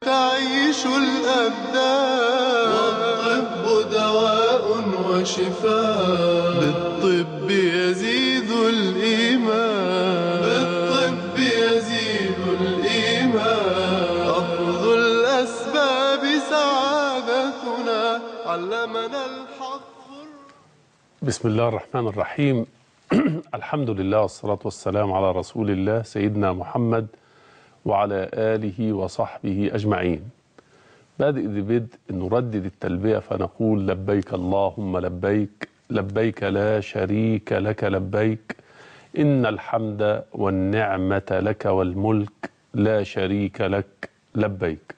تعيش الأبدان والطب دواء وشفاء بالطب يزيد الإيمان بالطب يزيد الإيمان أخذ الأسباب سعادتنا علمنا الحق بسم الله الرحمن الرحيم الحمد لله والصلاة والسلام على رسول الله سيدنا محمد وعلى آله وصحبه أجمعين بادئ ذي بدء نردد التلبية فنقول لبيك اللهم لبيك لبيك لا شريك لك لبيك إن الحمد والنعمة لك والملك لا شريك لك لبيك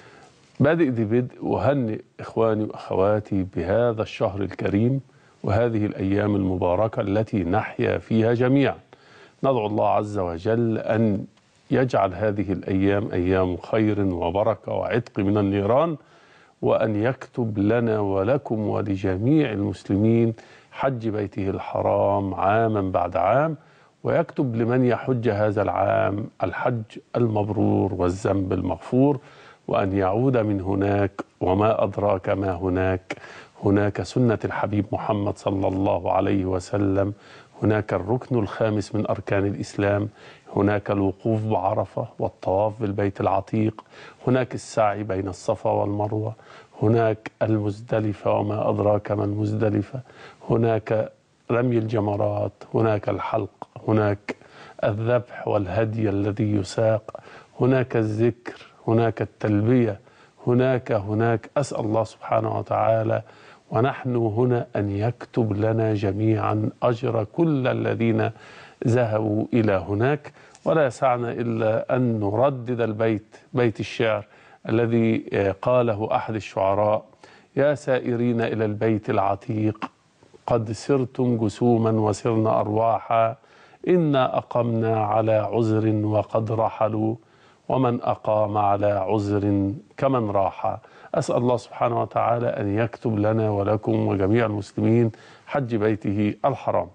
بادئ ذي بدء أهنئ إخواني وأخواتي بهذا الشهر الكريم وهذه الأيام المباركة التي نحيا فيها جميعا ندعو الله عز وجل أن يجعل هذه الأيام أيام خير وبركة وعتق من النيران وأن يكتب لنا ولكم ولجميع المسلمين حج بيته الحرام عاما بعد عام ويكتب لمن يحج هذا العام الحج المبرور والذنب المغفور وأن يعود من هناك وما أدراك ما هناك هناك سنة الحبيب محمد صلى الله عليه وسلم هناك الركن الخامس من أركان الإسلام هناك الوقوف بعرفة والطواف بالبيت العتيق هناك السعي بين الصفا والمروة هناك المزدلفة وما أدراك ما المزدلفة هناك رمي الجمرات هناك الحلق هناك الذبح والهدي الذي يساق هناك الذكر هناك التلبية هناك هناك أسأل الله سبحانه وتعالى ونحن هنا أن يكتب لنا جميعا أجر كل الذين ذهبوا إلى هناك ولا يسعنا إلا أن نردد البيت بيت الشعر الذي قاله أحد الشعراء يا سائرين إلى البيت العتيق قد سرتم جسوما وسرنا أرواحا إنا أقمنا على عذر وقد رحلوا ومن أقام على عذر كمن راح أسأل الله سبحانه وتعالى أن يكتب لنا ولكم وجميع المسلمين حج بيته الحرام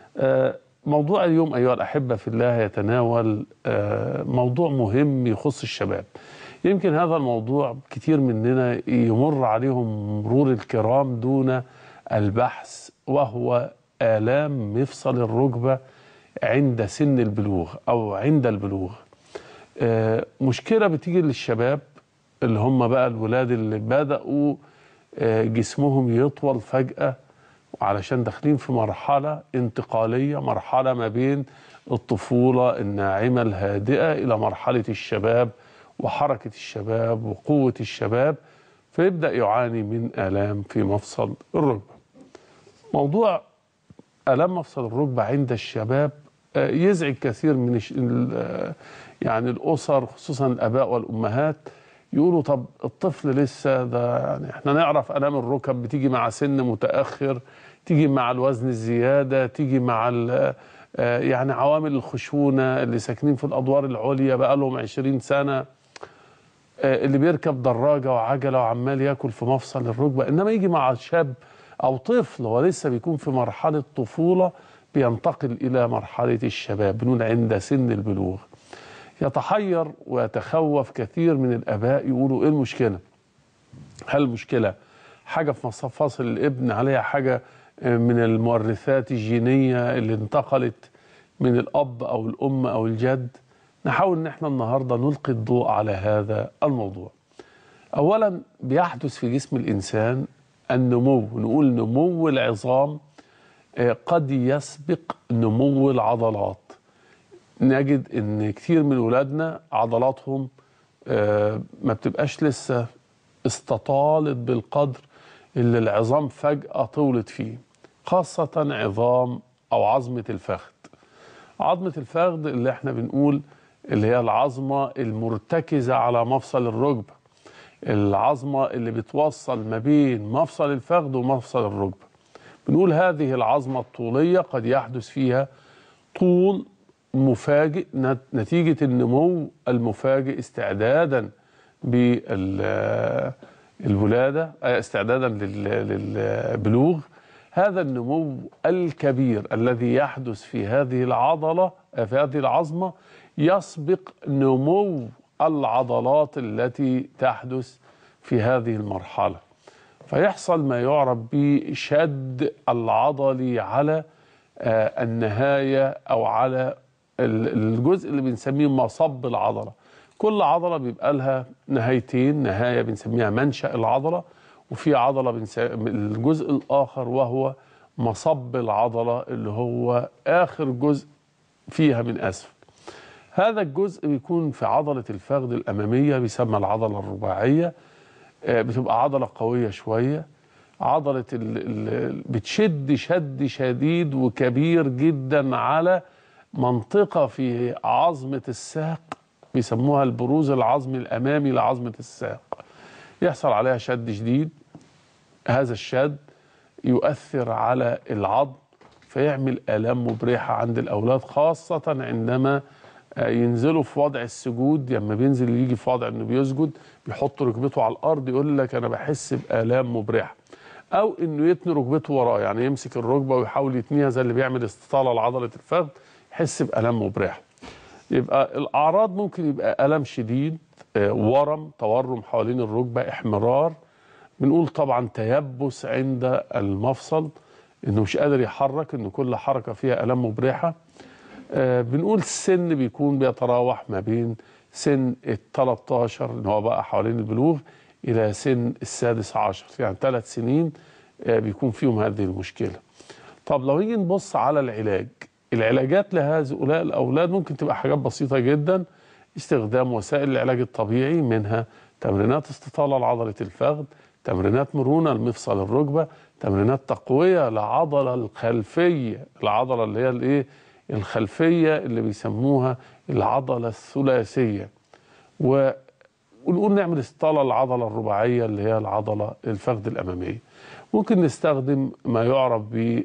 موضوع اليوم أيها الأحبة في الله يتناول موضوع مهم يخص الشباب يمكن هذا الموضوع كتير مننا يمر عليهم مرور الكرام دون البحث وهو آلام مفصل الركبة عند سن البلوغ أو عند البلوغ مشكلة بتيجي للشباب اللي هم بقى الولاد اللي بدأوا جسمهم يطول فجأة علشان داخلين في مرحلة انتقالية مرحلة ما بين الطفولة الناعمة الهادئة إلى مرحلة الشباب وحركة الشباب وقوة الشباب فيبدأ يعاني من آلام في مفصل الركبة موضوع آلام مفصل الركبة عند الشباب يزعج كثير من يعني الأسر خصوصا الآباء والأمهات يقولوا طب الطفل لسه ده يعني احنا نعرف الام الركب بتيجي مع سن متاخر تيجي مع الوزن الزياده تيجي مع يعني عوامل الخشونه اللي ساكنين في الادوار العليا بقى لهم 20 سنه اللي بيركب دراجه وعجله وعمال ياكل في مفصل الركبه انما يجي مع شاب او طفل ولسه بيكون في مرحله طفوله بينتقل الى مرحله الشباب بنقول عند سن البلوغ يتحير ويتخوف كثير من الاباء يقولوا ايه المشكله؟ هل المشكله حاجه في مفاصل الابن عليها حاجه من المورثات الجينيه اللي انتقلت من الاب او الام او الجد؟ نحاول ان احنا النهارده نلقي الضوء على هذا الموضوع. اولا بيحدث في جسم الانسان النمو نقول نمو العظام قد يسبق نمو العضلات نجد ان كتير من ولادنا عضلاتهم ما بتبقاش لسه استطالت بالقدر اللي العظام فجأة طولت فيه خاصة عظام أو عظمة الفخذ عظمة الفخذ اللي احنا بنقول اللي هي العظمة المرتكزة على مفصل الركبة العظمة اللي بتوصل ما بين مفصل الفخذ ومفصل الركبة بنقول هذه العظمة الطولية قد يحدث فيها طول مفاجئ نتيجة النمو المفاجئ استعدادا بالولادة استعدادا للبلوغ هذا النمو الكبير الذي يحدث في هذه العضلة في هذه العظمة يسبق نمو العضلات التي تحدث في هذه المرحلة فيحصل ما يعرف بشد العضلي على آه، النهاية أو على ال- الجزء اللي بنسميه مصب العضلة كل عضلة بيبقى لها نهايتين نهاية بنسميها منشأ العضلة وفي عضلة بنسمي الجزء الآخر وهو مصب العضلة اللي هو آخر جزء فيها من أسفل هذا الجزء بيكون في عضلة الفخذ الأمامية بيسمى العضلة الرباعية آه، بتبقى عضلة قوية شوية عضلة ال ال بتشد شد شديد وكبير جدا على منطقة في عظمة الساق بيسموها البروز العظمي الأمامي لعظمة الساق يحصل عليها شد شديد هذا الشد يؤثر على العظم فيعمل آلام مبرحة عند الأولاد خاصة عندما آه، ينزلوا في وضع السجود لما بينزل يجي في وضع انه بيسجد بيحط ركبته على الارض يقول لك انا بحس بالام مبرحه او انه يتني ركبته وراه يعني يمسك الركبه ويحاول يتنيها زي اللي بيعمل استطاله لعضله الفخذ يحس بالام مبرحه يبقى الاعراض ممكن يبقى الم شديد آه، ورم تورم حوالين الركبه احمرار بنقول طبعا تيبس عند المفصل انه مش قادر يحرك ان كل حركه فيها الام مبرحه آه، بنقول السن بيكون بيتراوح ما بين سن ال 13 ان هو بقى حوالين البلوغ الى سن السادس عشر يعني ثلاث سنين آه، بيكون فيهم هذه المشكله. طب لو نيجي نبص على العلاج العلاجات لهؤلاء الاولاد ممكن تبقى حاجات بسيطه جدا استخدام وسائل العلاج الطبيعي منها تمرينات استطاله لعضله الفخذ تمرينات مرونه لمفصل الركبه تمرينات تقويه لعضله الخلفيه العضله اللي هي الايه الخلفيه اللي بيسموها العضله الثلاثيه و ونقول نعمل استطاله العضله الرباعيه اللي هي العضله الفخذ الاماميه ممكن نستخدم ما يعرف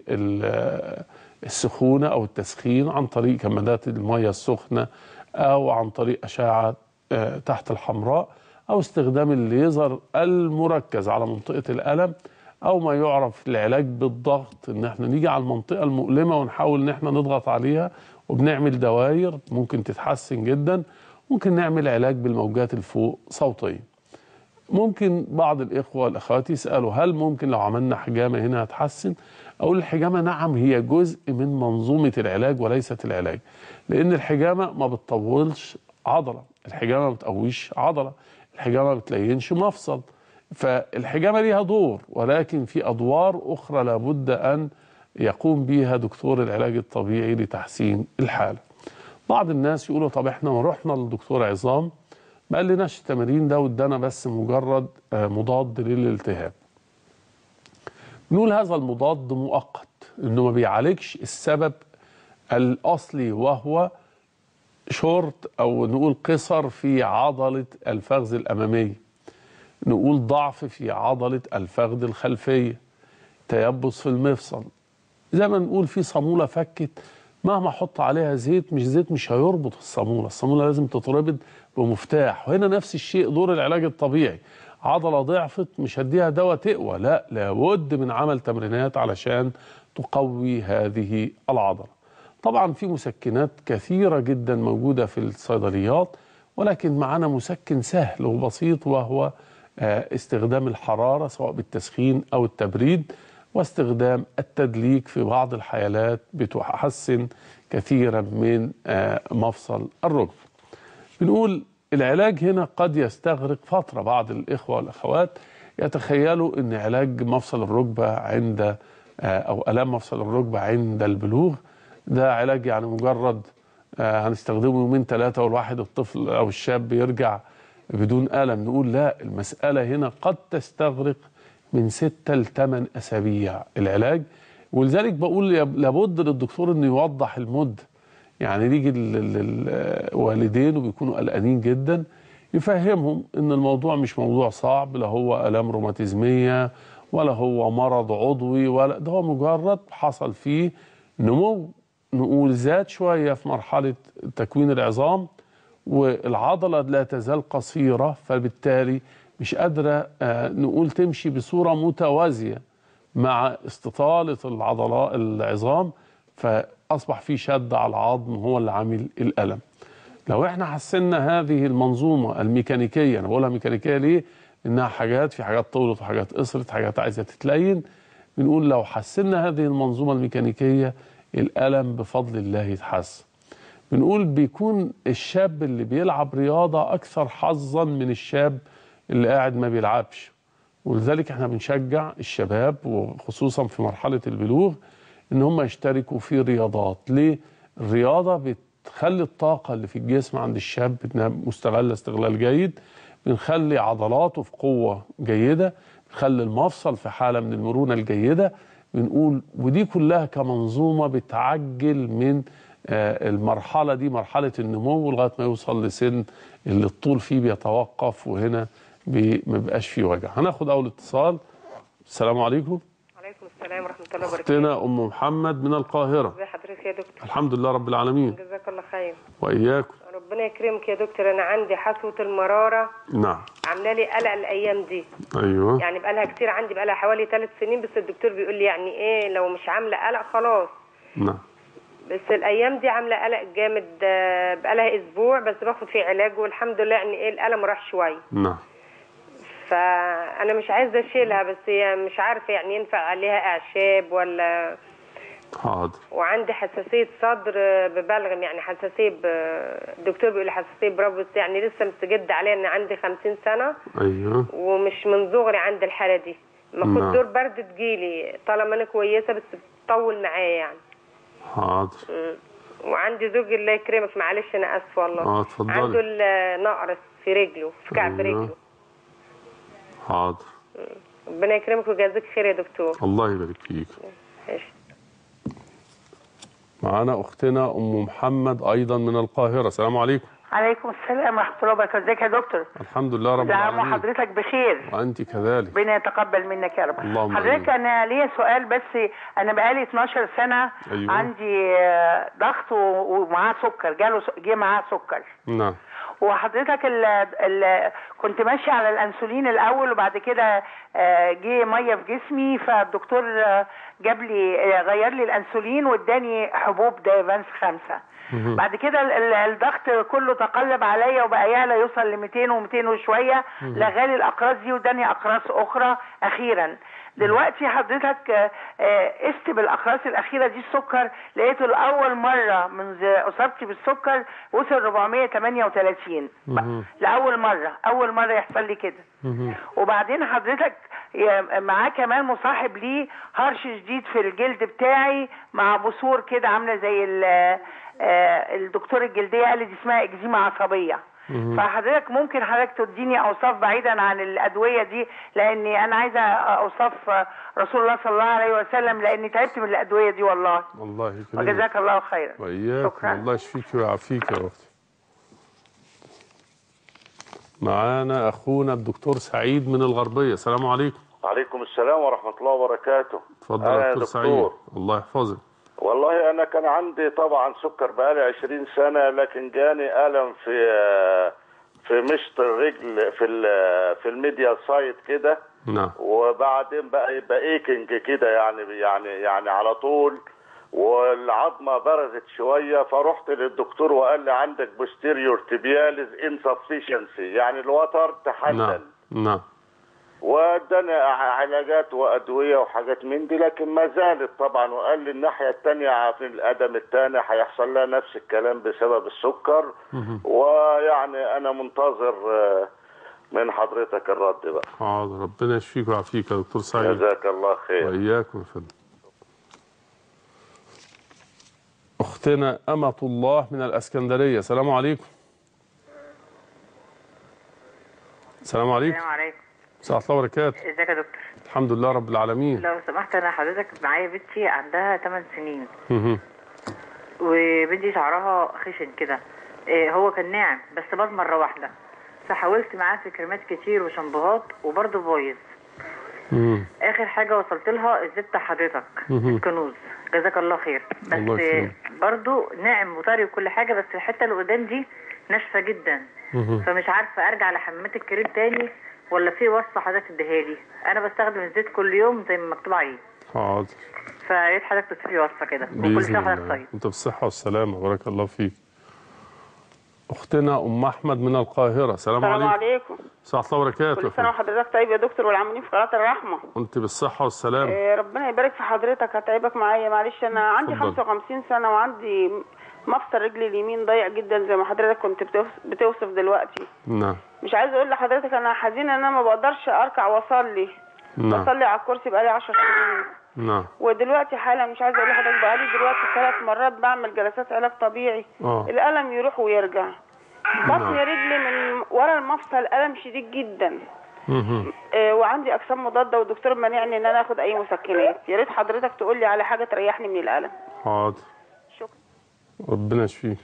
بالسخونه او التسخين عن طريق كمادات الميه السخنه او عن طريق اشعه آه، تحت الحمراء او استخدام الليزر المركز على منطقه الالم او ما يعرف العلاج بالضغط ان احنا نيجي على المنطقه المؤلمه ونحاول ان احنا نضغط عليها وبنعمل دواير ممكن تتحسن جدا ممكن نعمل علاج بالموجات الفوق صوتيه ممكن بعض الإخوة والأخوات يسألوا هل ممكن لو عملنا حجامة هنا هتحسن أقول الحجامة نعم هي جزء من منظومة العلاج وليست العلاج لأن الحجامة ما بتطولش عضلة الحجامة ما بتقويش عضلة الحجامة ما بتلينش مفصل فالحجامة ليها دور ولكن في أدوار أخرى لابد أن يقوم بها دكتور العلاج الطبيعي لتحسين الحالة بعض الناس يقولوا طب احنا رحنا للدكتور عظام ما قالناش التمارين ده وادانا بس مجرد آه، مضاد للالتهاب نقول هذا المضاد مؤقت انه ما بيعالجش السبب الاصلي وهو شورت او نقول قصر في عضله الفخذ الاماميه نقول ضعف في عضله الفخذ الخلفيه تيبس في المفصل زي ما نقول في صاموله فكت مهما احط عليها زيت مش زيت مش هيربط الصاموله الصاموله لازم تتربط بمفتاح وهنا نفس الشيء دور العلاج الطبيعي عضله ضعفت مش هديها دواء تقوى لا لابد من عمل تمرينات علشان تقوي هذه العضله طبعا في مسكنات كثيره جدا موجوده في الصيدليات ولكن معانا مسكن سهل وبسيط وهو آه، استخدام الحراره سواء بالتسخين او التبريد واستخدام التدليك في بعض الحالات بتحسن كثيرا من آه، مفصل الركب بنقول العلاج هنا قد يستغرق فترة بعض الإخوة والأخوات يتخيلوا أن علاج مفصل الركبة عند آه، أو ألام مفصل الركبة عند البلوغ ده علاج يعني مجرد آه، هنستخدمه يومين ثلاثة والواحد الطفل أو الشاب يرجع بدون ألم نقول لا المسألة هنا قد تستغرق من ستة لثمان أسابيع العلاج ولذلك بقول يب- لابد للدكتور أنه يوضح المدة يعني نيجي للوالدين وبيكونوا قلقانين جدا يفهمهم ان الموضوع مش موضوع صعب لا هو الام روماتيزميه ولا هو مرض عضوي ولا ده هو مجرد حصل فيه نمو نقول زاد شويه في مرحله تكوين العظام والعضله لا تزال قصيره فبالتالي مش قادره آه، نقول تمشي بصوره متوازيه مع استطاله العضلات العظام فاصبح في شد على العظم هو اللي عامل الالم لو احنا حسنا هذه المنظومه الميكانيكيه انا بقولها ميكانيكيه ليه؟ انها حاجات في حاجات طولت وحاجات قصرت حاجات عايزه تتلين بنقول لو حسنا هذه المنظومه الميكانيكيه الالم بفضل الله يتحسن بنقول بيكون الشاب اللي بيلعب رياضه اكثر حظا من الشاب اللي قاعد ما بيلعبش ولذلك احنا بنشجع الشباب وخصوصا في مرحله البلوغ ان هم يشتركوا في رياضات ليه الرياضه بتخلي الطاقه اللي في الجسم عند الشاب انها مستغله استغلال جيد بنخلي عضلاته في قوه جيده بنخلي المفصل في حاله من المرونه الجيده بنقول ودي كلها كمنظومه بتعجل من آه، المرحله دي مرحله النمو لغايه ما يوصل لسن اللي الطول فيه بيتوقف وهنا بي- ما بيبقاش فيه وجع هناخد اول اتصال السلام عليكم وعليكم السلام ورحمة الله وبركاته اختنا ام محمد من القاهره ازي حضرتك يا دكتور الحمد لله رب العالمين جزاك الله خير واياكم ربنا يكرمك يا دكتور انا عندي حصوة المرارة نعم عامله لي قلق الايام دي ايوه يعني بقالها كتير عندي بقالها حوالي ثلاث سنين بس الدكتور بيقول لي يعني ايه لو مش عامله قلق خلاص نعم بس الايام دي عامله قلق جامد آه، بقالها اسبوع بس باخد فيه علاج والحمد لله يعني ايه الالم راح شويه نعم فانا مش عايزه اشيلها بس هي مش عارفه يعني ينفع عليها اعشاب ولا حاضر وعندي حساسية صدر ببلغم يعني حساسية ب... الدكتور بيقول لي حساسية برافو بس يعني لسه مستجد عليها ان عندي خمسين سنة ايوه ومش من صغري عندي الحالة دي ما نعم. خد دور برد تجيلي طالما انا كويسة بس بتطول معايا يعني حاضر مم. وعندي زوجي الله يكرمك معلش انا اسفة والله اه، اتفضلي. عنده النقرس في رجله في كعب ايوه. رجله حاضر ربنا يكرمك ويجازيك خير يا دكتور الله يبارك فيك ماشي. معانا اختنا ام محمد ايضا من القاهره السلام عليكم عليكم السلام ورحمة الله وبركاته ازيك يا دكتور الحمد لله رب كل عام العالمين وحضرتك بخير وانت كذلك ربنا يتقبل منك يا رب اللهم حضرتك آمين. انا ليا سؤال بس انا بقالي 12 سنة أيوة. عندي آه، ضغط و- ومعاه سكر جاله س- جه معاه سكر نعم وحضرتك ال ال كنت ماشية على الانسولين الاول وبعد كده آه، جه ميه في جسمي فالدكتور آه، جاب لي آه، غير لي الانسولين واداني حبوب دايفانس خمسة بعد كده ال- ال- الضغط كله تقلب عليا وبقى يعلى يوصل ل 200 و200 وشويه لغالي الاقراص دي واداني اقراص اخرى اخيرا دلوقتي حضرتك آه، آه، قست بالاقراص الاخيره دي السكر لقيته لاول مره منذ اصابتي بالسكر وصل 438 لاول مره اول مره يحصل لي كده وبعدين حضرتك يا- معاه كمان مصاحب ليه هرش شديد في الجلد بتاعي مع بثور كده عامله زي ال- آه، الدكتور الجلديه قال لي دي اسمها اكزيما عصبيه فحضرتك ممكن حضرتك تديني اوصاف بعيدا عن الادويه دي لاني انا عايزه اوصاف رسول الله صلى الله عليه وسلم لاني تعبت من الادويه دي والله الله يكرمك وجزاك الله خيرا واياك شكرا. الله يشفيك ويعافيك يا اختي معانا اخونا الدكتور سعيد من الغربيه السلام عليكم عليكم السلام ورحمة الله وبركاته اتفضل أنا يا يا دكتور سعيد دكتور الله يحفظك والله أنا كان عندي طبعا سكر بقالي 20 سنة لكن جاني ألم في في مشط الرجل في ال- في الميديا سايد كده نعم وبعدين بقى يبقى ايكنج كده يعني يعني يعني على طول والعظمه برزت شويه فرحت للدكتور وقال لي عندك بوستيريور تبياليز انسفشنسي يعني الوتر نعم تحلل نعم واداني علاجات وادويه وحاجات من دي لكن ما زالت طبعا وقال لي الناحيه الثانيه في القدم الثاني هيحصل لها نفس الكلام بسبب السكر ويعني انا منتظر آه، من حضرتك الرد بقى حاضر ربنا يشفيك ويعافيك يا دكتور سعيد جزاك الله خير وإياكم يا فندم أختنا أمة الله من الأسكندرية السلام عليكم السلام عليكم السلام عليكم مساء الله وبركاته ازيك يا دكتور الحمد لله رب العالمين لو سمحت انا حضرتك معايا بنتي عندها 8 سنين مهم. وبنتي شعرها خشن كده إيه هو كان ناعم بس باظ مره واحده فحاولت معاه في كريمات كتير وشامبوهات وبرضه بايظ مم. اخر حاجه وصلت لها الزبده حضرتك مهم. الكنوز جزاك الله خير الله بس يكرمك. برضه ناعم وطري وكل حاجه بس الحته اللي قدام دي ناشفه جدا مهم. فمش عارفه ارجع لحمامات الكريم تاني ولا في وصفه حضرتك تديها لي انا بستخدم الزيت كل يوم زي ما مكتوب عليه حاضر فيا ريت حضرتك تسيب لي وصفه كده وكل بإذن سنه وحضرتك الله طيب أنت بالصحة والسلامة بارك الله فيك اختنا ام احمد من القاهره السلام السلام عليكم عليكم ورحمه الله وبركاته كل سنه وحضرتك طيب يا دكتور والعاملين في قناه الرحمه وانت بالصحه والسلامه إيه ربنا يبارك في حضرتك هتعبك معايا معلش انا عندي اتفضل. 55 سنه وعندي مفصل رجلي اليمين ضيق جدا زي ما حضرتك كنت بتوص- بتوصف دلوقتي نعم مش عايزه اقول لحضرتك انا حزينه ان انا ما بقدرش اركع واصلي نعم بصلي على الكرسي بقالي 10 سنين نعم ودلوقتي حالا مش عايزه اقول لحضرتك بقالي دلوقتي ثلاث مرات بعمل جلسات علاج طبيعي اه الالم يروح ويرجع بطن رجلي من ورا المفصل الم شديد جدا مهم. آه، وعندي اجسام مضاده والدكتور مانعني ان انا اخد اي مسكنات يا ريت حضرتك تقول لي على حاجه تريحني من الالم حاضر شكرا ربنا يشفيك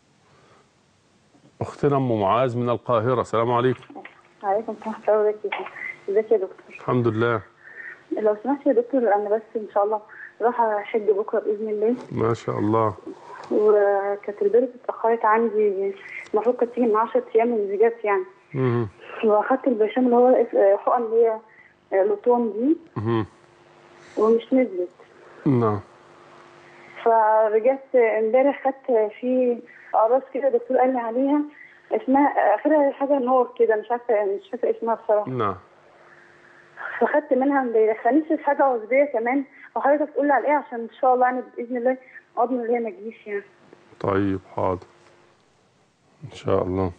اختنا ام معاذ من القاهره السلام عليكم عليكم السلام ورحمة الله وبركاته ازيك يا دكتور الحمد لله لو سمحت يا دكتور انا بس ان شاء الله راح احج بكره باذن الله ما شاء الله وكانت البيرة اتاخرت عندي المفروض كانت تيجي من 10 ايام من جت يعني مهم. واخدت البرشام اللي هو حقن اللي هي لوتون دي مهم. ومش نزلت نعم فرجعت امبارح خدت في اقراص كده الدكتور قال لي عليها اسمها اخرها حاجه نور كده مش عارفه مش فاكره اسمها بصراحه نعم فخدت منها امبارح فنفسي في حاجه عضويه كمان وحضرتك تقول لي على ايه عشان ان شاء الله يعني باذن الله عضم اللي هي ما تجيش يعني طيب حاضر ان شاء الله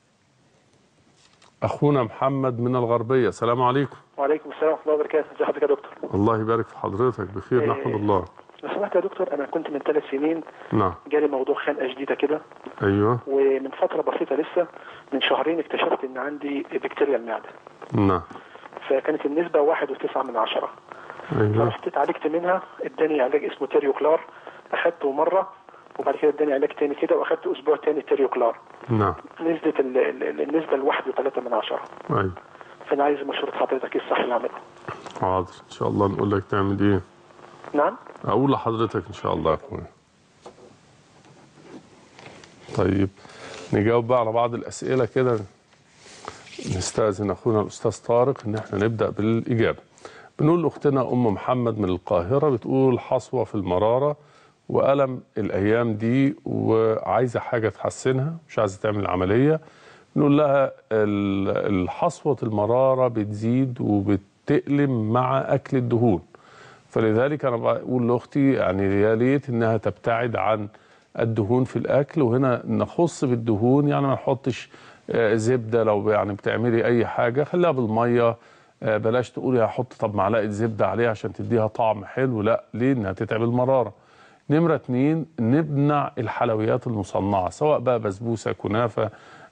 اخونا محمد من الغربيه السلام عليكم وعليكم السلام ورحمه الله وبركاته ازي حضرتك يا دكتور الله يبارك في حضرتك بخير إيه. نحمد الله لو سمحت يا دكتور انا كنت من ثلاث سنين نعم جالي موضوع خنقه شديده كده ايوه ومن فتره بسيطه لسه من شهرين اكتشفت ان عندي بكتيريا المعده نعم فكانت النسبه واحد وتسعة من عشرة ايوه فرحت اتعالجت منها اداني علاج اسمه تيريوكلار اخدته مره وبعد كده اداني علاج تاني كده واخدت اسبوع تاني تيريوكلار نعم نزلت ال- ال- النسبه لواحد وثلاثة من عشرة ايوه فانا عايز مشورة حضرتك ايه الصح اللي اعمله حاضر ان شاء الله نقول لك تعمل ايه نعم اقول لحضرتك ان شاء الله يا اخويا طيب نجاوب بقى على بعض الاسئله كده نستاذن اخونا الاستاذ طارق ان احنا نبدا بالاجابه بنقول لاختنا ام محمد من القاهره بتقول حصوه في المراره والم الايام دي وعايزه حاجه تحسنها مش عايزه تعمل عمليه نقول لها ال- الحصوه المراره بتزيد وبتألم مع اكل الدهون فلذلك انا بقول لاختي يعني يا ريت انها تبتعد عن الدهون في الاكل وهنا نخص بالدهون يعني ما نحطش آه، زبده لو يعني بتعملي اي حاجه خليها بالميه آه، بلاش تقولي هحط طب معلقه زبده عليها عشان تديها طعم حلو لا ليه انها تتعب المراره نمرة اتنين نمنع الحلويات المصنعة سواء بقى بسبوسة كنافة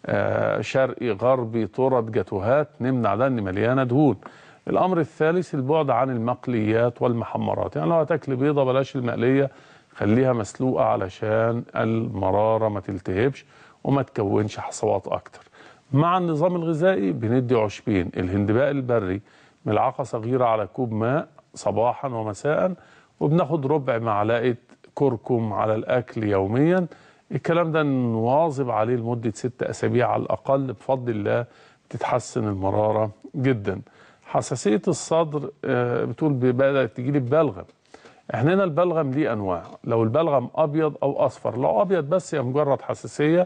آه، شرقي غربي طرد جاتوهات نمنع ده ان مليانة دهون الامر الثالث البعد عن المقليات والمحمرات يعني لو هتاكل بيضة بلاش المقلية خليها مسلوقة علشان المرارة ما تلتهبش وما تكونش حصوات اكتر مع النظام الغذائي بندي عشبين الهندباء البري ملعقة صغيرة على كوب ماء صباحا ومساء وبناخد ربع معلقة كركم على الأكل يوميا الكلام ده نواظب عليه لمدة ست أسابيع على الأقل بفضل الله تتحسن المرارة جدا حساسية الصدر آه، بتقول بدأت تجيلي ببلغم احنا هنا البلغم ليه انواع لو البلغم ابيض او اصفر لو ابيض بس هي مجرد حساسيه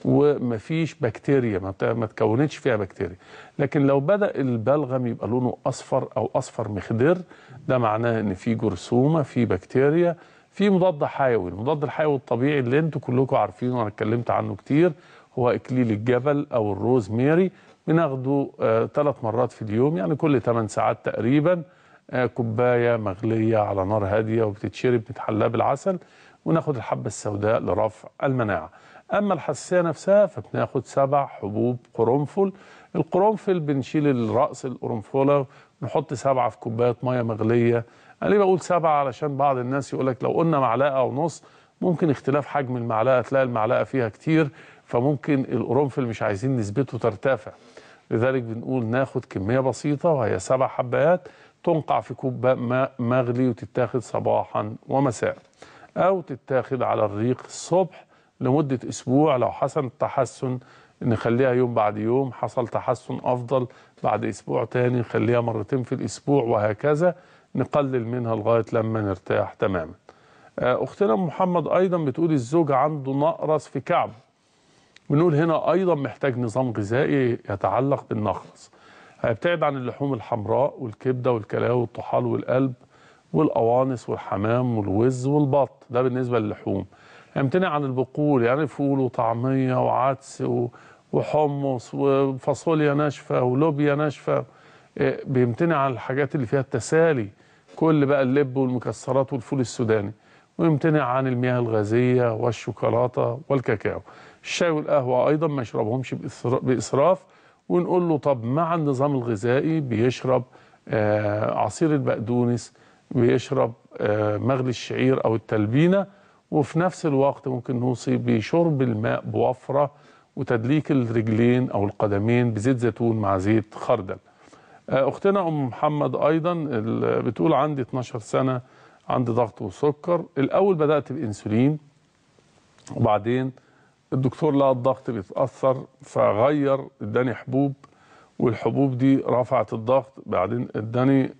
ومفيش بكتيريا ما بت- ما تكونتش فيها بكتيريا لكن لو بدا البلغم يبقى لونه اصفر او اصفر مخضر ده معناه ان في جرثومه في بكتيريا في مضاد حيوي المضاد الحيوي الطبيعي اللي انتوا كلكم عارفينه وانا اتكلمت عنه كتير هو اكليل الجبل او الروز ميري بناخده ثلاث مرات في اليوم يعني كل 8 ساعات تقريبا آه، كوبايه مغليه على نار هاديه وبتتشرب متحلاه بالعسل وناخد الحبه السوداء لرفع المناعه. اما الحساسيه نفسها فبناخد سبع حبوب قرنفل. القرنفل بنشيل الراس القرنفله ونحط سبعه في كوبايه ميه مغليه. انا ليه بقول سبعه علشان بعض الناس يقول لك لو قلنا معلقه ونص ممكن اختلاف حجم المعلقه تلاقي المعلقه فيها كتير فممكن القرنفل مش عايزين نسبته ترتفع. لذلك بنقول ناخد كميه بسيطه وهي سبع حبات تنقع في كوب ماء مغلي وتتاخد صباحا ومساء او تتاخد على الريق الصبح لمده اسبوع لو حصل التحسن نخليها يوم بعد يوم حصل تحسن افضل بعد اسبوع تاني نخليها مرتين في الاسبوع وهكذا نقلل منها لغايه لما نرتاح تماما آه، اختنا أم محمد ايضا بتقول الزوج عنده نقرس في كعبه بنقول هنا ايضا محتاج نظام غذائي يتعلق بالنخلص هيبتعد عن اللحوم الحمراء والكبده والكلاوي والطحال والقلب والقوانص والحمام والوز والبط ده بالنسبه للحوم يمتنع عن البقول يعني فول وطعميه وعدس و- وحمص وفاصوليا ناشفه ولوبيا ناشفه إيه، بيمتنع عن الحاجات اللي فيها التسالي كل بقى اللب والمكسرات والفول السوداني ويمتنع عن المياه الغازيه والشوكولاته والكاكاو الشاي والقهوه ايضا ما يشربهمش بإسر- باسراف ونقول له طب مع النظام الغذائي بيشرب آه، عصير البقدونس بيشرب آه، مغلي الشعير او التلبينه وفي نفس الوقت ممكن نوصي بشرب الماء بوفره وتدليك الرجلين او القدمين بزيت زيتون مع زيت خردل آه، اختنا ام محمد ايضا ال- بتقول عندي 12 سنه عندي ضغط وسكر الاول بدات بانسولين وبعدين الدكتور لقى الضغط بيتاثر فغير اداني حبوب والحبوب دي رفعت الضغط بعدين اداني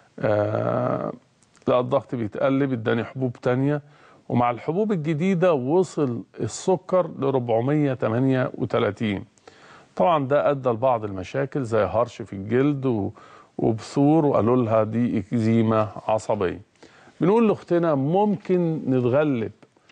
آه لقى الضغط بيتقلب اداني حبوب تانية ومع الحبوب الجديدة وصل السكر ل 438 طبعا ده ادى لبعض المشاكل زي هرش في الجلد و- وبثور وقالوا لها دي اكزيما عصبيه بنقول لاختنا ممكن نتغلب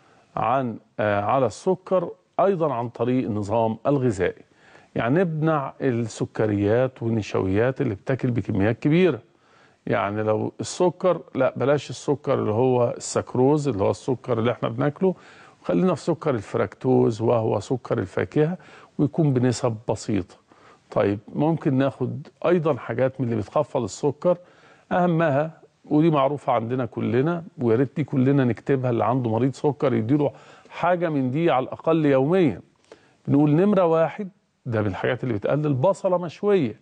عن آه على السكر ايضا عن طريق النظام الغذائي يعني نمنع السكريات والنشويات اللي بتاكل بكميات كبيره يعني لو السكر لا بلاش السكر اللي هو السكروز اللي هو السكر اللي احنا بناكله خلينا في سكر الفركتوز وهو سكر الفاكهه ويكون بنسب بسيطه طيب ممكن ناخد ايضا حاجات من اللي بتخفض السكر اهمها ودي معروفه عندنا كلنا ويا ريت دي كلنا نكتبها اللي عنده مريض سكر يديله حاجه من دي على الاقل يوميا بنقول نمره واحد ده من الحاجات اللي بتقلل بصله مشويه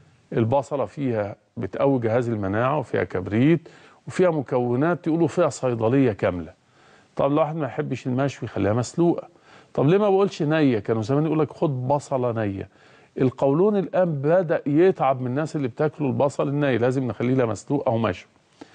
البصله فيها بتقوي جهاز المناعه وفيها كبريت وفيها مكونات يقولوا فيها صيدليه كامله طب لو واحد ما يحبش المشوي خليها مسلوقه طب ليه ما بقولش نيه كانوا زمان يقول لك خد بصله نيه القولون الان بدا يتعب من الناس اللي بتاكلوا البصل الني لازم نخليه لا مسلوق او مشوي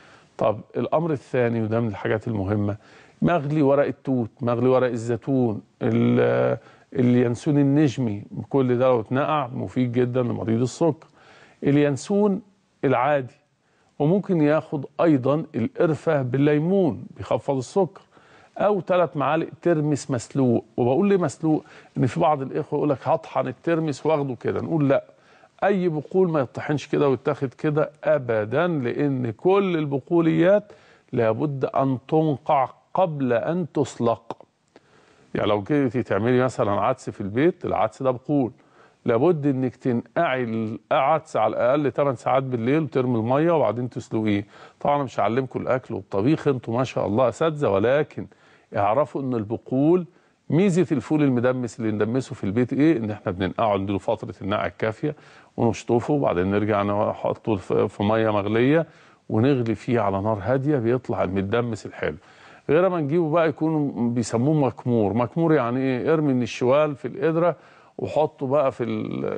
طب الامر الثاني وده من الحاجات المهمه مغلي ورق التوت مغلي ورق الزيتون ال- اليانسون النجمي كل ده لو اتنقع مفيد جدا لمريض السكر اليانسون العادي وممكن ياخد ايضا القرفه بالليمون بيخفض السكر او ثلاث معالق ترمس مسلوق وبقول ليه مسلوق ان في بعض الاخوه يقول لك هطحن الترمس واخده كده نقول لا اي بقول ما يطحنش كده ويتاخد كده ابدا لان كل البقوليات لابد ان تنقع قبل ان تسلق يعني لو جيتي تعملي مثلا عدس في البيت العدس ده بقول لابد انك تنقعي العدس على الاقل 8 ساعات بالليل وترمي الميه وبعدين تسلقيه طبعا أنا مش هعلمكم الاكل والطبيخ انتوا ما شاء الله اساتذه ولكن اعرفوا ان البقول ميزه الفول المدمس اللي ندمسه في البيت ايه ان احنا بننقعه نديله فتره النقع الكافيه ونشطفه وبعدين نرجع نحطه في في ميه مغليه ونغلي فيه على نار هاديه بيطلع المدمس الحلو غير ما نجيبه بقى يكون بيسموه مكمور مكمور يعني ايه ارمي من الشوال في القدره وحطه بقى في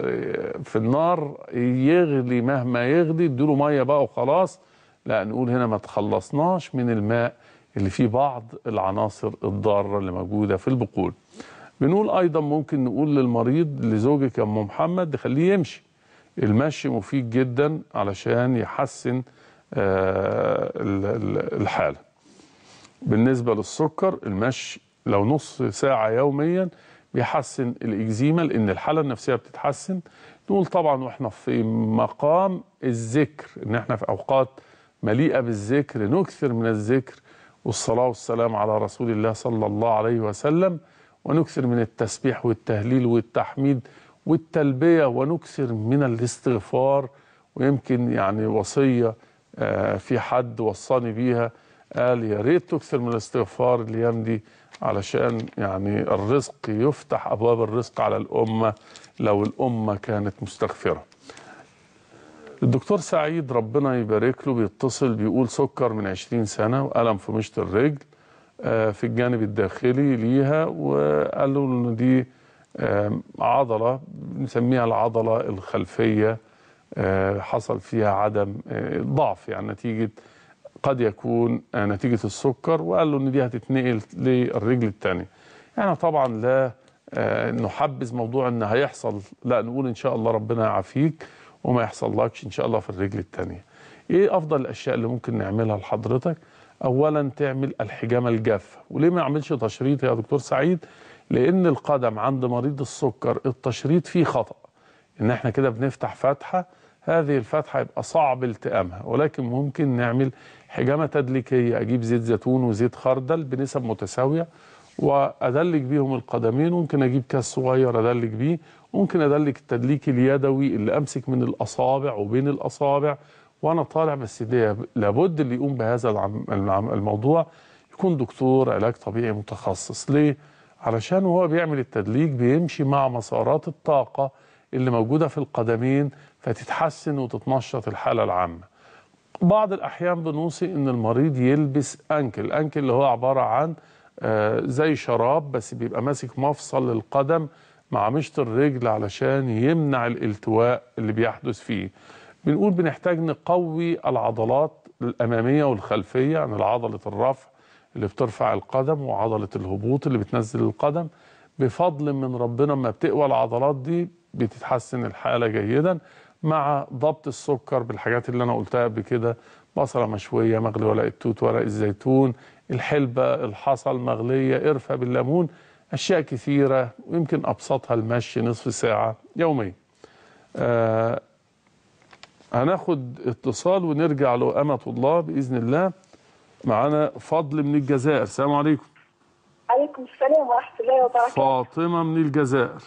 ال- في النار يغلي مهما يغلي اديله ميه بقى وخلاص لا نقول هنا ما تخلصناش من الماء اللي فيه بعض العناصر الضاره اللي موجوده في البقول بنقول ايضا ممكن نقول للمريض لزوجك يا ام محمد خليه يمشي المشي مفيد جدا علشان يحسن آه، ال- ال- الحاله بالنسبة للسكر المشي لو نص ساعة يوميا بيحسن الإكزيما لأن الحالة النفسية بتتحسن نقول طبعا وإحنا في مقام الذكر إن إحنا في أوقات مليئة بالذكر نكثر من الذكر والصلاة والسلام على رسول الله صلى الله عليه وسلم ونكثر من التسبيح والتهليل والتحميد والتلبية ونكثر من الاستغفار ويمكن يعني وصية آه، في حد وصاني بيها قال يا ريت تكثر من الاستغفار الايام دي علشان يعني الرزق يفتح ابواب الرزق على الامه لو الامه كانت مستغفره. الدكتور سعيد ربنا يبارك له بيتصل بيقول سكر من 20 سنه والم في مشط الرجل آه، في الجانب الداخلي ليها وقال له ان دي آه، عضله بنسميها العضله الخلفيه آه، حصل فيها عدم آه، ضعف يعني نتيجه قد يكون آه، نتيجة السكر وقال له ان دي هتتنقل للرجل الثانية يعني طبعا لا آه، نحبذ موضوع ان هيحصل لا نقول ان شاء الله ربنا يعافيك وما يحصلكش ان شاء الله في الرجل الثانيه ايه افضل الاشياء اللي ممكن نعملها لحضرتك اولا تعمل الحجامه الجافه وليه ما يعملش تشريط يا دكتور سعيد لان القدم عند مريض السكر التشريط فيه خطأ ان احنا كده بنفتح فتحه هذه الفتحه يبقى صعب التئامها ولكن ممكن نعمل حجامه تدليكيه اجيب زيت زيتون وزيت خردل بنسب متساويه وادلك بيهم القدمين ممكن اجيب كاس صغير ادلك بيه ممكن ادلك التدليك اليدوي اللي امسك من الاصابع وبين الاصابع وانا طالع بس ده لابد اللي يقوم بهذا العم- العم- الموضوع يكون دكتور علاج طبيعي متخصص ليه علشان وهو بيعمل التدليك بيمشي مع مسارات الطاقه اللي موجوده في القدمين فتتحسن وتتنشط الحاله العامه بعض الأحيان بنوصي إن المريض يلبس أنكل أنكل اللي هو عبارة عن آه، زي شراب بس بيبقى ماسك مفصل للقدم مع مشط الرجل علشان يمنع الالتواء اللي بيحدث فيه بنقول بنحتاج نقوي العضلات الأمامية والخلفية يعني عضلة الرفع اللي بترفع القدم وعضلة الهبوط اللي بتنزل القدم بفضل من ربنا ما بتقوى العضلات دي بتتحسن الحالة جيدا مع ضبط السكر بالحاجات اللي انا قلتها قبل كده بصله مشويه مغلي ورق التوت ورق الزيتون الحلبه الحصل مغليه قرفه بالليمون اشياء كثيره ويمكن ابسطها المشي نصف ساعه يوميا آه هناخد اتصال ونرجع له أمة الله بإذن الله معانا فضل من الجزائر السلام عليكم عليكم السلام ورحمة الله وبركاته فاطمة من الجزائر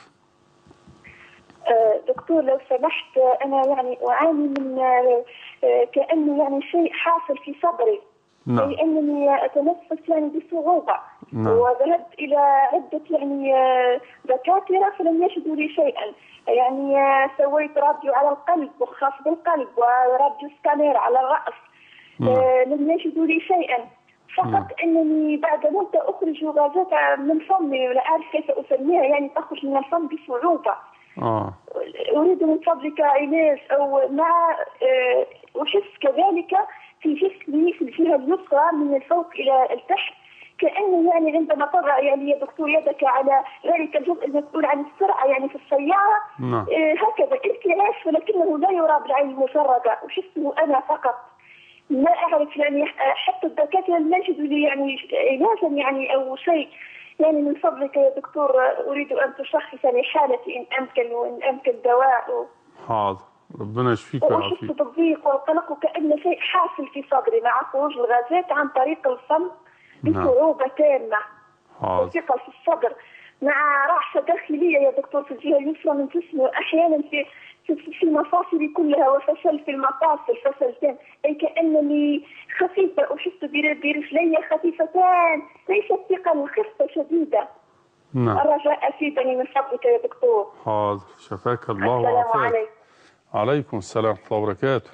آه، دكتور لو سمحت آه، أنا يعني أعاني من آه، آه، كأنه يعني شيء حاصل في صدري نعم. أي أنني أتنفس يعني بصعوبة نعم. وذهبت إلى عدة يعني آه، دكاترة فلم يجدوا لي شيئا يعني آه، سويت راديو على القلب وخاص بالقلب وراديو سكانير على الرأس آه، لم يجدوا لي شيئا فقط انني بعد مده اخرج غازات من فمي لا اعرف كيف اسميها يعني تخرج من الفم بصعوبه اه اريد من فضلك علاج او مع آه، احس كذلك في جسمي في الجهه اليسرى من الفوق الى التحت كانه يعني عندما تضع يعني يا دكتور يدك على ذلك الجزء المسؤول عن السرعه يعني في السياره نعم. آه، هكذا ارتعاش ولكنه لا يرى بالعين المجرده احسه انا فقط ما اعرف يعني حتى الدكاتره لم يجدوا لي يعني علاجا يعني او شيء يعني من فضلك يا دكتور اريد ان تشخص لي حالتي ان امكن وان امكن دواء حاضر ربنا يشفيك واحس ويعافيك بالضيق والقلق وكان شيء حاصل في صدري مع خروج الغازات عن طريق الفم بصعوبه تامه حاضر وثقل في الصدر مع رعشة داخلية يا دكتور في الجهة اليسرى من جسمي وأحيانا في في, في مفاصلي كلها وفشل في المفاصل فشل تام أي كأنني خفيفة أحس بر- برجلي خفيفتان ليست ثقل خفة شديدة نعم الرجاء أفيدني من فضلك يا دكتور حاضر شفاك الله السلام وعافاك عليكم عليكم السلام ورحمة الله وبركاته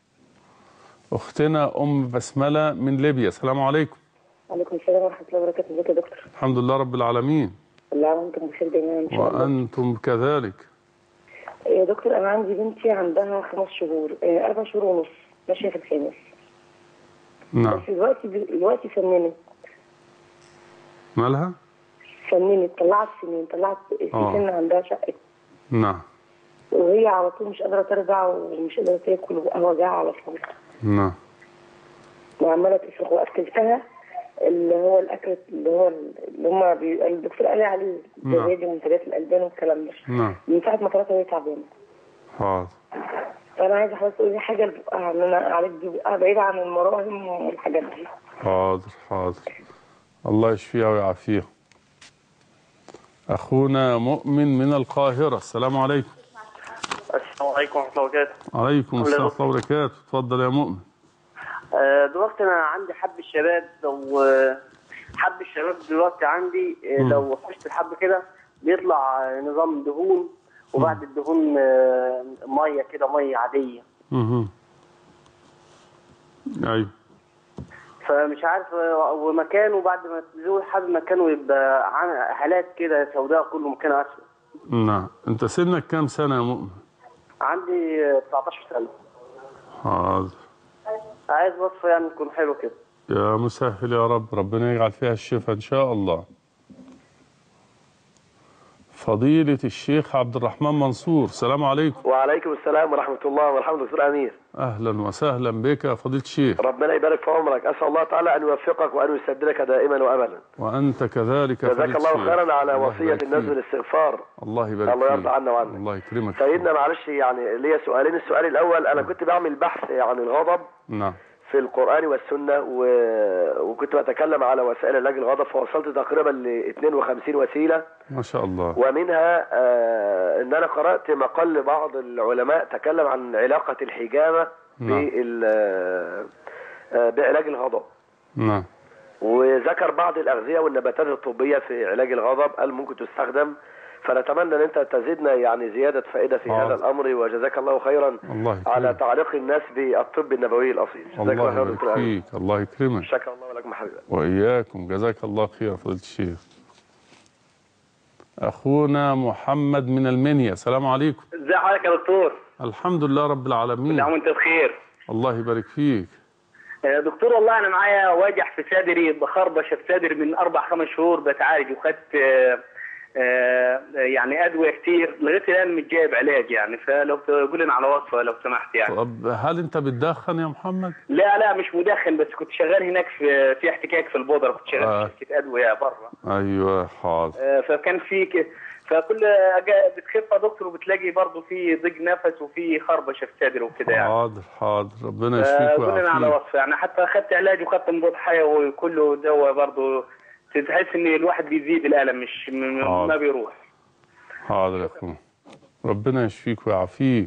أختنا أم بسملة من ليبيا السلام عليكم وعليكم السلام ورحمة الله وبركاته ازيك يا دكتور الحمد لله رب العالمين الله يعاونكم بخير دايما ان شاء الله وأنتم كذلك يا دكتور انا عندي بنتي عندها خمس شهور آه، اربع شهور ونص ماشية في الخامس نعم بس دلوقتي دلوقتي سننت مالها سننت طلعت سنين طلعت في آه. سن عندها شقة نعم وهي على طول مش قادرة ترجع ومش قادرة تاكل وجعها على طول نعم وعمالة تصرخ واكلتها اللي هو الاكل اللي هو اللي هم بي... الدكتور قال لي عليه نعم. زبادي ومنتجات الالبان والكلام ده نعم من ساعة ما طلعت وهي تعبانة حاضر فانا عايزه حضرتك تقولي حاجه لبقها ان انا اعالج بقها بعيد عن المراهم والحاجات دي حاضر حاضر الله يشفيها ويعافيها أخونا مؤمن من القاهرة السلام عليكم السلام عليكم ورحمة الله وبركاته عليكم الحمد السلام لله. ورحمة الله وبركاته اتفضل يا مؤمن آه، دلوقتي أنا عندي حب الشباب لو آه، حب الشباب دلوقتي عندي آه، مم. لو حشت الحب كده بيطلع آه، نظام دهون وبعد الدهون آه، مية كده مية عادية مهم. أيوه فمش عارف آه، ومكانه بعد ما تزول حب مكانه يبقى عن- هالات كده سوداء كله مكانه أسود نعم أنت سنك كام سنة يا مؤمن عندي آه، 19 سنة حاضر عايز وصفة يعني تكون حلوة كده يا مسهل يا رب ربنا يجعل فيها الشفاء إن شاء الله فضيلة الشيخ عبد الرحمن منصور السلام عليكم وعليكم السلام ورحمة الله ومرحبا دكتور أمير أهلا وسهلا بك يا فضيلة الشيخ ربنا يبارك في عمرك أسأل الله تعالى أن يوفقك وأن يسددك دائما وأبدا وأنت كذلك يا جزاك فضيلة الله الشيخ خيرا على الله وصية يبارك الناس فيك. بالاستغفار الله يبارك الله يرضى فيك. عنا وعنك الله يكرمك سيدنا معلش يعني ليا سؤالين السؤال الأول أنا كنت بعمل بحث عن الغضب نعم في القرآن والسنة و... وكنت بتكلم على وسائل علاج الغضب فوصلت تقريبا ل 52 وسيلة ما شاء الله ومنها آه ان انا قرات مقال لبعض العلماء تكلم عن علاقه الحجامه نعم. بال- آه، آه، بعلاج الغضب نعم وذكر بعض الاغذيه والنباتات الطبيه في علاج الغضب قال ممكن تستخدم فنتمنى ان انت تزيدنا يعني زياده فائده في حاضر. هذا الامر وجزاك الله خيرا الله على يكرمك تعليق الناس بالطب النبوي الاصيل جزاك الله خيرا دكتور يبارك أمين. فيك الله يكرمك شكر الله ولكم حبيبي وإياكم جزاك الله خير فضيلة الشيخ أخونا محمد من المنيا السلام عليكم ازي حضرتك يا دكتور؟ الحمد لله رب العالمين كل عام وانت بخير. الله يبارك فيك آه، دكتور والله انا معايا وجع في صدري بخربشه في صدري من اربع خمس شهور بتعالج وخدت آه، آه، يعني ادويه كتير لغايه الان مش جايب علاج يعني فلو تقول لنا على وصفه لو سمحت يعني. طب هل أنت بتدخن يا محمد؟ لا لا مش مدخن بس كنت شغال هناك في في احتكاك في البودره كنت شغال آه. في شركه ادويه بره أيوه حاضر آه، فكان في ك- فكل أجا- بتخف يا دكتور وبتلاقي برضه في ضيق نفس وفي خربشه في صدري وكده يعني. حاضر حاضر ربنا يشفيك قول لنا على ويعافيك وصفه يعني حتى اخذت علاج وخدت مضاد حيوي وكله دواء برضه تحس ان الواحد بيزيد الالم مش م- م- حاضر. ما بيروح حاضر يا أخونا ربنا يشفيك ويعافيك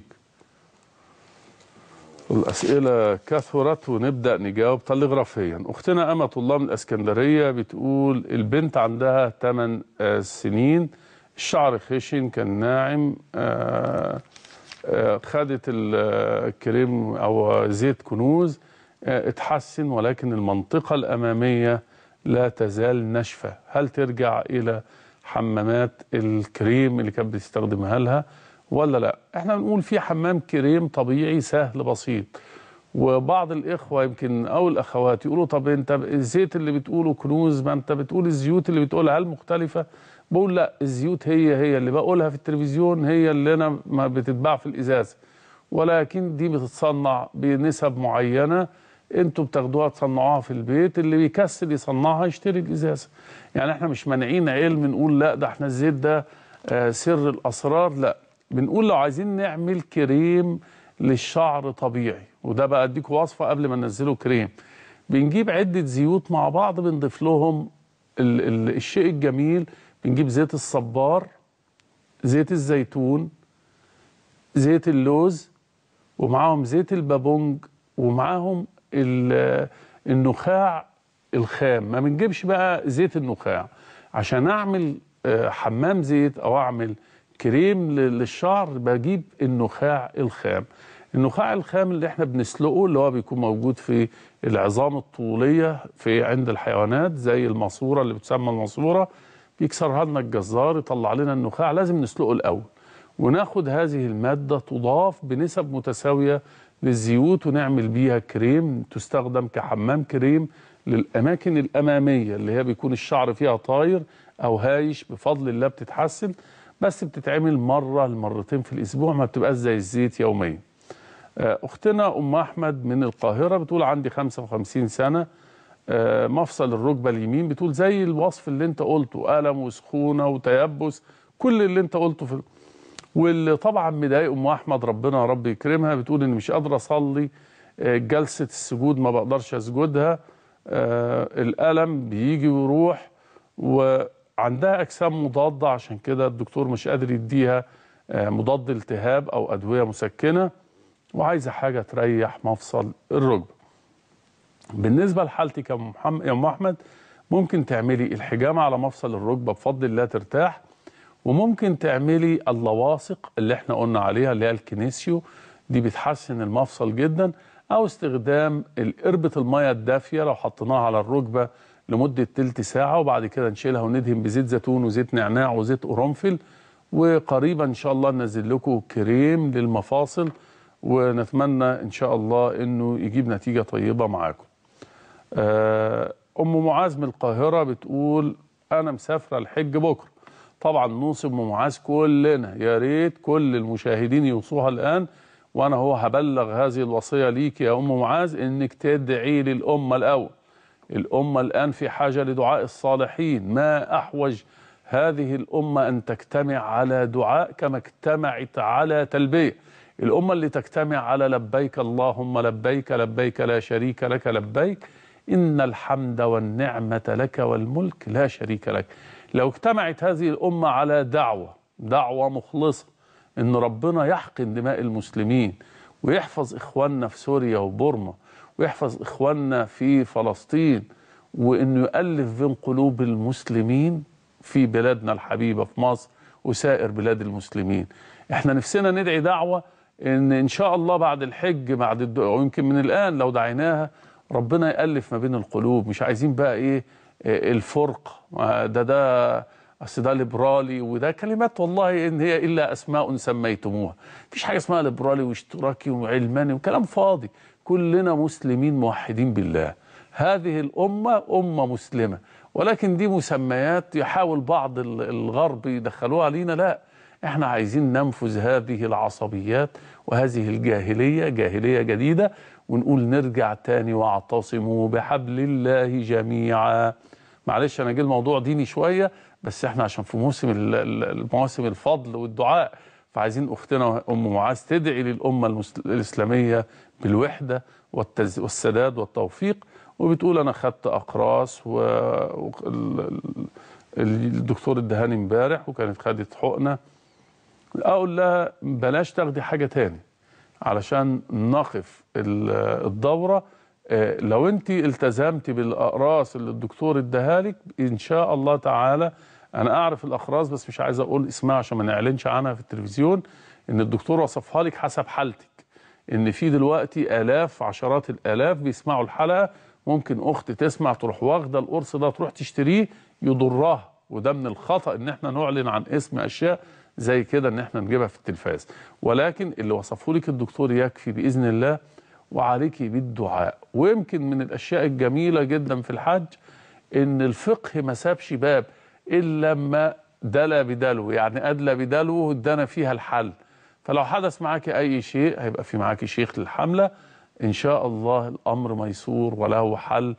الأسئلة كثرت ونبدأ نجاوب تلغرافيا أختنا أمة الله من الأسكندرية بتقول البنت عندها 8 سنين الشعر خشن كان ناعم آه، آه، خدت الكريم أو زيت كنوز آه، اتحسن ولكن المنطقة الأمامية لا تزال ناشفة هل ترجع إلى حمامات الكريم اللي كانت بتستخدمها لها ولا لا احنا بنقول في حمام كريم طبيعي سهل بسيط وبعض الاخوه يمكن او الاخوات يقولوا طب انت الزيت اللي بتقوله كنوز ما انت بتقول الزيوت اللي بتقولها هل مختلفه بقول لا الزيوت هي هي اللي بقولها في التلفزيون هي اللي انا ما بتتباع في الازازه ولكن دي بتتصنع بنسب معينه انتوا بتاخدوها تصنعوها في البيت اللي بيكسل يصنعها يشتري الازازه يعني احنا مش مانعين علم نقول لا ده احنا الزيت ده آه، سر الاسرار لا بنقول لو عايزين نعمل كريم للشعر طبيعي وده بقى اديك وصفه قبل ما ننزله كريم بنجيب عده زيوت مع بعض بنضيف لهم ال ال الشيء الجميل بنجيب زيت الصبار زيت الزيتون زيت اللوز ومعاهم زيت البابونج ومعاهم ال- النخاع الخام ما بنجيبش بقى زيت النخاع عشان اعمل آه، حمام زيت او اعمل كريم ل- للشعر بجيب النخاع الخام النخاع الخام اللي احنا بنسلقه اللي هو بيكون موجود في العظام الطولية في عند الحيوانات زي الماسورة اللي بتسمى الماسورة بيكسرها لنا الجزار يطلع لنا النخاع لازم نسلقه الأول وناخد هذه المادة تضاف بنسب متساوية للزيوت ونعمل بيها كريم تستخدم كحمام كريم للأماكن الأمامية اللي هي بيكون الشعر فيها طاير أو هايش بفضل الله بتتحسن بس بتتعمل مرة لمرتين في الأسبوع ما بتبقاش زي الزيت يوميا آه، أختنا أم أحمد من القاهرة بتقول عندي 55 سنة آه، مفصل الركبة اليمين بتقول زي الوصف اللي انت قلته ألم وسخونة وتيبس كل اللي انت قلته في واللي طبعا مضايق ام احمد ربنا يا رب يكرمها بتقول ان مش قادره اصلي آه، جلسه السجود ما بقدرش اسجدها آه، الالم بيجي ويروح وعندها اجسام مضاده عشان كده الدكتور مش قادر يديها آه، مضاد التهاب او ادويه مسكنه وعايزه حاجه تريح مفصل الركبه بالنسبه لحالتك يا أم محمد يا ام احمد ممكن تعملي الحجامه على مفصل الركبه بفضل الله ترتاح وممكن تعملي اللواصق اللي احنا قلنا عليها اللي هي الكينيسيو دي بتحسن المفصل جدا او استخدام قربة المية الدافية لو حطيناها على الركبة لمدة تلت ساعة وبعد كده نشيلها وندهن بزيت زيتون وزيت نعناع وزيت قرنفل وقريبا ان شاء الله ننزل لكم كريم للمفاصل ونتمنى ان شاء الله انه يجيب نتيجة طيبة معاكم آه، ام معاذ من القاهرة بتقول انا مسافرة الحج بكرة طبعا نوصي ام معاذ كلنا يا ريت كل المشاهدين يوصوها الان وانا هو هبلغ هذه الوصيه ليك يا ام معاذ انك تدعي للامه الاول الامه الان في حاجه لدعاء الصالحين ما احوج هذه الامه ان تجتمع على دعاء كما اجتمعت على تلبيه الامه اللي تجتمع على لبيك اللهم لبيك لبيك لا شريك لك لبيك ان الحمد والنعمه لك والملك لا شريك لك لو اجتمعت هذه الامه على دعوه دعوه مخلصه ان ربنا يحقن دماء المسلمين ويحفظ اخواننا في سوريا وبورما ويحفظ اخواننا في فلسطين وانه يؤلف بين قلوب المسلمين في بلادنا الحبيبه في مصر وسائر بلاد المسلمين احنا نفسنا ندعي دعوه ان ان شاء الله بعد الحج بعد الد... ويمكن من الان لو دعيناها ربنا يالف ما بين القلوب مش عايزين بقى ايه آه، الفرق آه، ده ده اصل ده ليبرالي وده كلمات والله ان هي الا اسماء سميتموها مفيش حاجه اسمها ليبرالي واشتراكي وعلماني وكلام فاضي كلنا مسلمين موحدين بالله هذه الامه امه مسلمه ولكن دي مسميات يحاول بعض ال- الغرب يدخلوها علينا لا احنا عايزين ننفذ هذه العصبيات وهذه الجاهليه جاهليه جديده ونقول نرجع تاني واعتصموا بحبل الله جميعا معلش انا جه الموضوع ديني شويه بس احنا عشان في موسم ال- ال- مواسم الفضل والدعاء فعايزين اختنا ام معاذ تدعي للامه المس- الاسلاميه بالوحده والتز... والسداد والتوفيق وبتقول انا خدت اقراص و... و... ال- ال- الدكتور ادهاني امبارح وكانت خدت حقنه اقول لها بلاش تاخدي حاجه تاني علشان نقف ال- الدوره آه، لو انت التزمتي بالاقراص اللي الدكتور اداها لك ان شاء الله تعالى انا اعرف الاقراص بس مش عايز اقول اسمها عشان ما نعلنش عنها في التلفزيون ان الدكتور وصفها لك حسب حالتك ان في دلوقتي الاف عشرات الالاف بيسمعوا الحلقه ممكن اخت تسمع تروح واخده القرص ده تروح تشتريه يضرها وده من الخطا ان احنا نعلن عن اسم اشياء زي كده ان احنا نجيبها في التلفاز ولكن اللي وصفه لك الدكتور يكفي باذن الله وعليك بالدعاء ويمكن من الاشياء الجميله جدا في الحج ان الفقه ما سابش باب الا لما دلى بدلو يعني ادلى بدلو ادانا فيها الحل فلو حدث معاك اي شيء هيبقى في معاك شيخ للحمله ان شاء الله الامر ميسور وله حل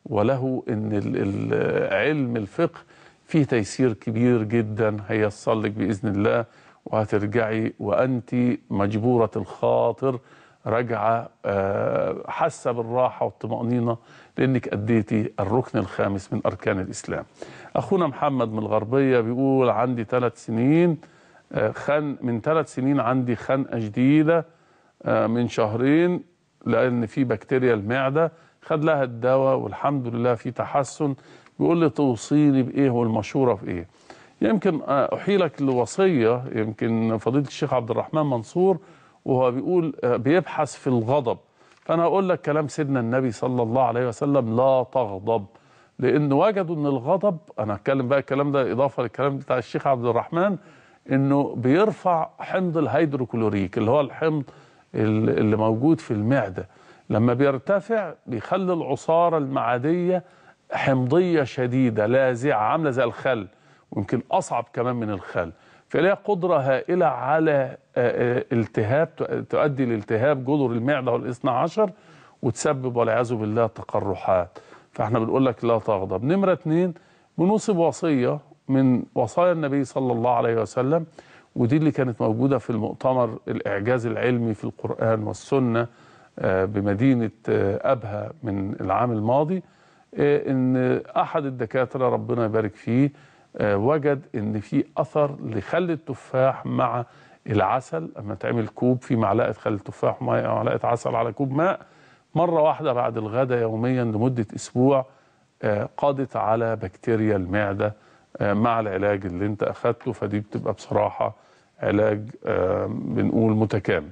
وله ان ال- ال- علم الفقه فيه تيسير كبير جدا هيصل لك باذن الله وهترجعي وانت مجبوره الخاطر راجعه آه، حاسه بالراحه والطمانينه لانك اديتي الركن الخامس من اركان الاسلام. اخونا محمد من الغربيه بيقول عندي ثلاث سنين آه، خن من ثلاث سنين عندي خنقه جديده آه، من شهرين لان في بكتيريا المعده خد لها الدواء والحمد لله في تحسن بيقول لي توصيني بايه والمشوره في ايه يمكن آه، احيلك لوصيه يمكن فضيله الشيخ عبد الرحمن منصور وهو بيقول آه، بيبحث في الغضب فانا اقول لك كلام سيدنا النبي صلى الله عليه وسلم لا تغضب لان وجدوا ان الغضب انا هتكلم بقى الكلام ده اضافه للكلام بتاع الشيخ عبد الرحمن انه بيرفع حمض الهيدروكلوريك اللي هو الحمض ال- اللي موجود في المعده لما بيرتفع بيخلي العصاره المعديه حمضيه شديده لاذعه عامله زي الخل ويمكن اصعب كمان من الخل فليها قدره هائله على آه، آه، التهاب تؤ- تؤدي لالتهاب جذر المعده والاثنى عشر وتسبب والعياذ بالله تقرحات فاحنا بنقول لك لا تغضب نمره اتنين بنوصي بوصيه من وصايا النبي صلى الله عليه وسلم ودي اللي كانت موجوده في المؤتمر الاعجاز العلمي في القران والسنه آه، بمدينه آه، ابها من العام الماضي آه، ان احد الدكاتره ربنا يبارك فيه آه، وجد ان في اثر لخل التفاح مع العسل اما تعمل كوب في معلقه خل تفاح ومية- معلقه عسل على كوب ماء مره واحده بعد الغداء يوميا لمده اسبوع آه، قضت على بكتيريا المعده آه، مع العلاج اللي انت اخدته فدي بتبقى بصراحه علاج آه، بنقول متكامل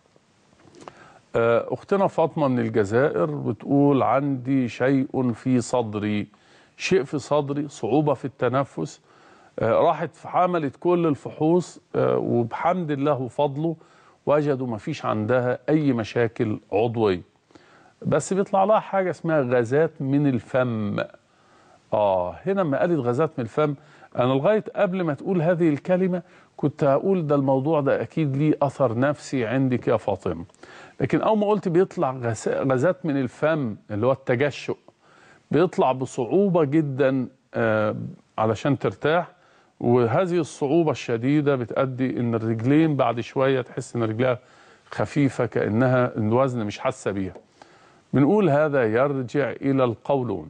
آه، اختنا فاطمه من الجزائر بتقول عندي شيء في صدري شيء في صدري صعوبه في التنفس آه، راحت عملت كل الفحوص آه، وبحمد الله وفضله وجدوا ما فيش عندها اي مشاكل عضويه بس بيطلع لها حاجه اسمها غازات من الفم اه هنا لما قالت غازات من الفم انا لغايه قبل ما تقول هذه الكلمه كنت هقول ده الموضوع ده اكيد ليه اثر نفسي عندك يا فاطمه لكن اول ما قلت بيطلع غس- غازات من الفم اللي هو التجشؤ بيطلع بصعوبه جدا آه، علشان ترتاح وهذه الصعوبه الشديده بتؤدي ان الرجلين بعد شويه تحس ان رجلها خفيفه كانها الوزن مش حاسه بيها بنقول هذا يرجع الى القولون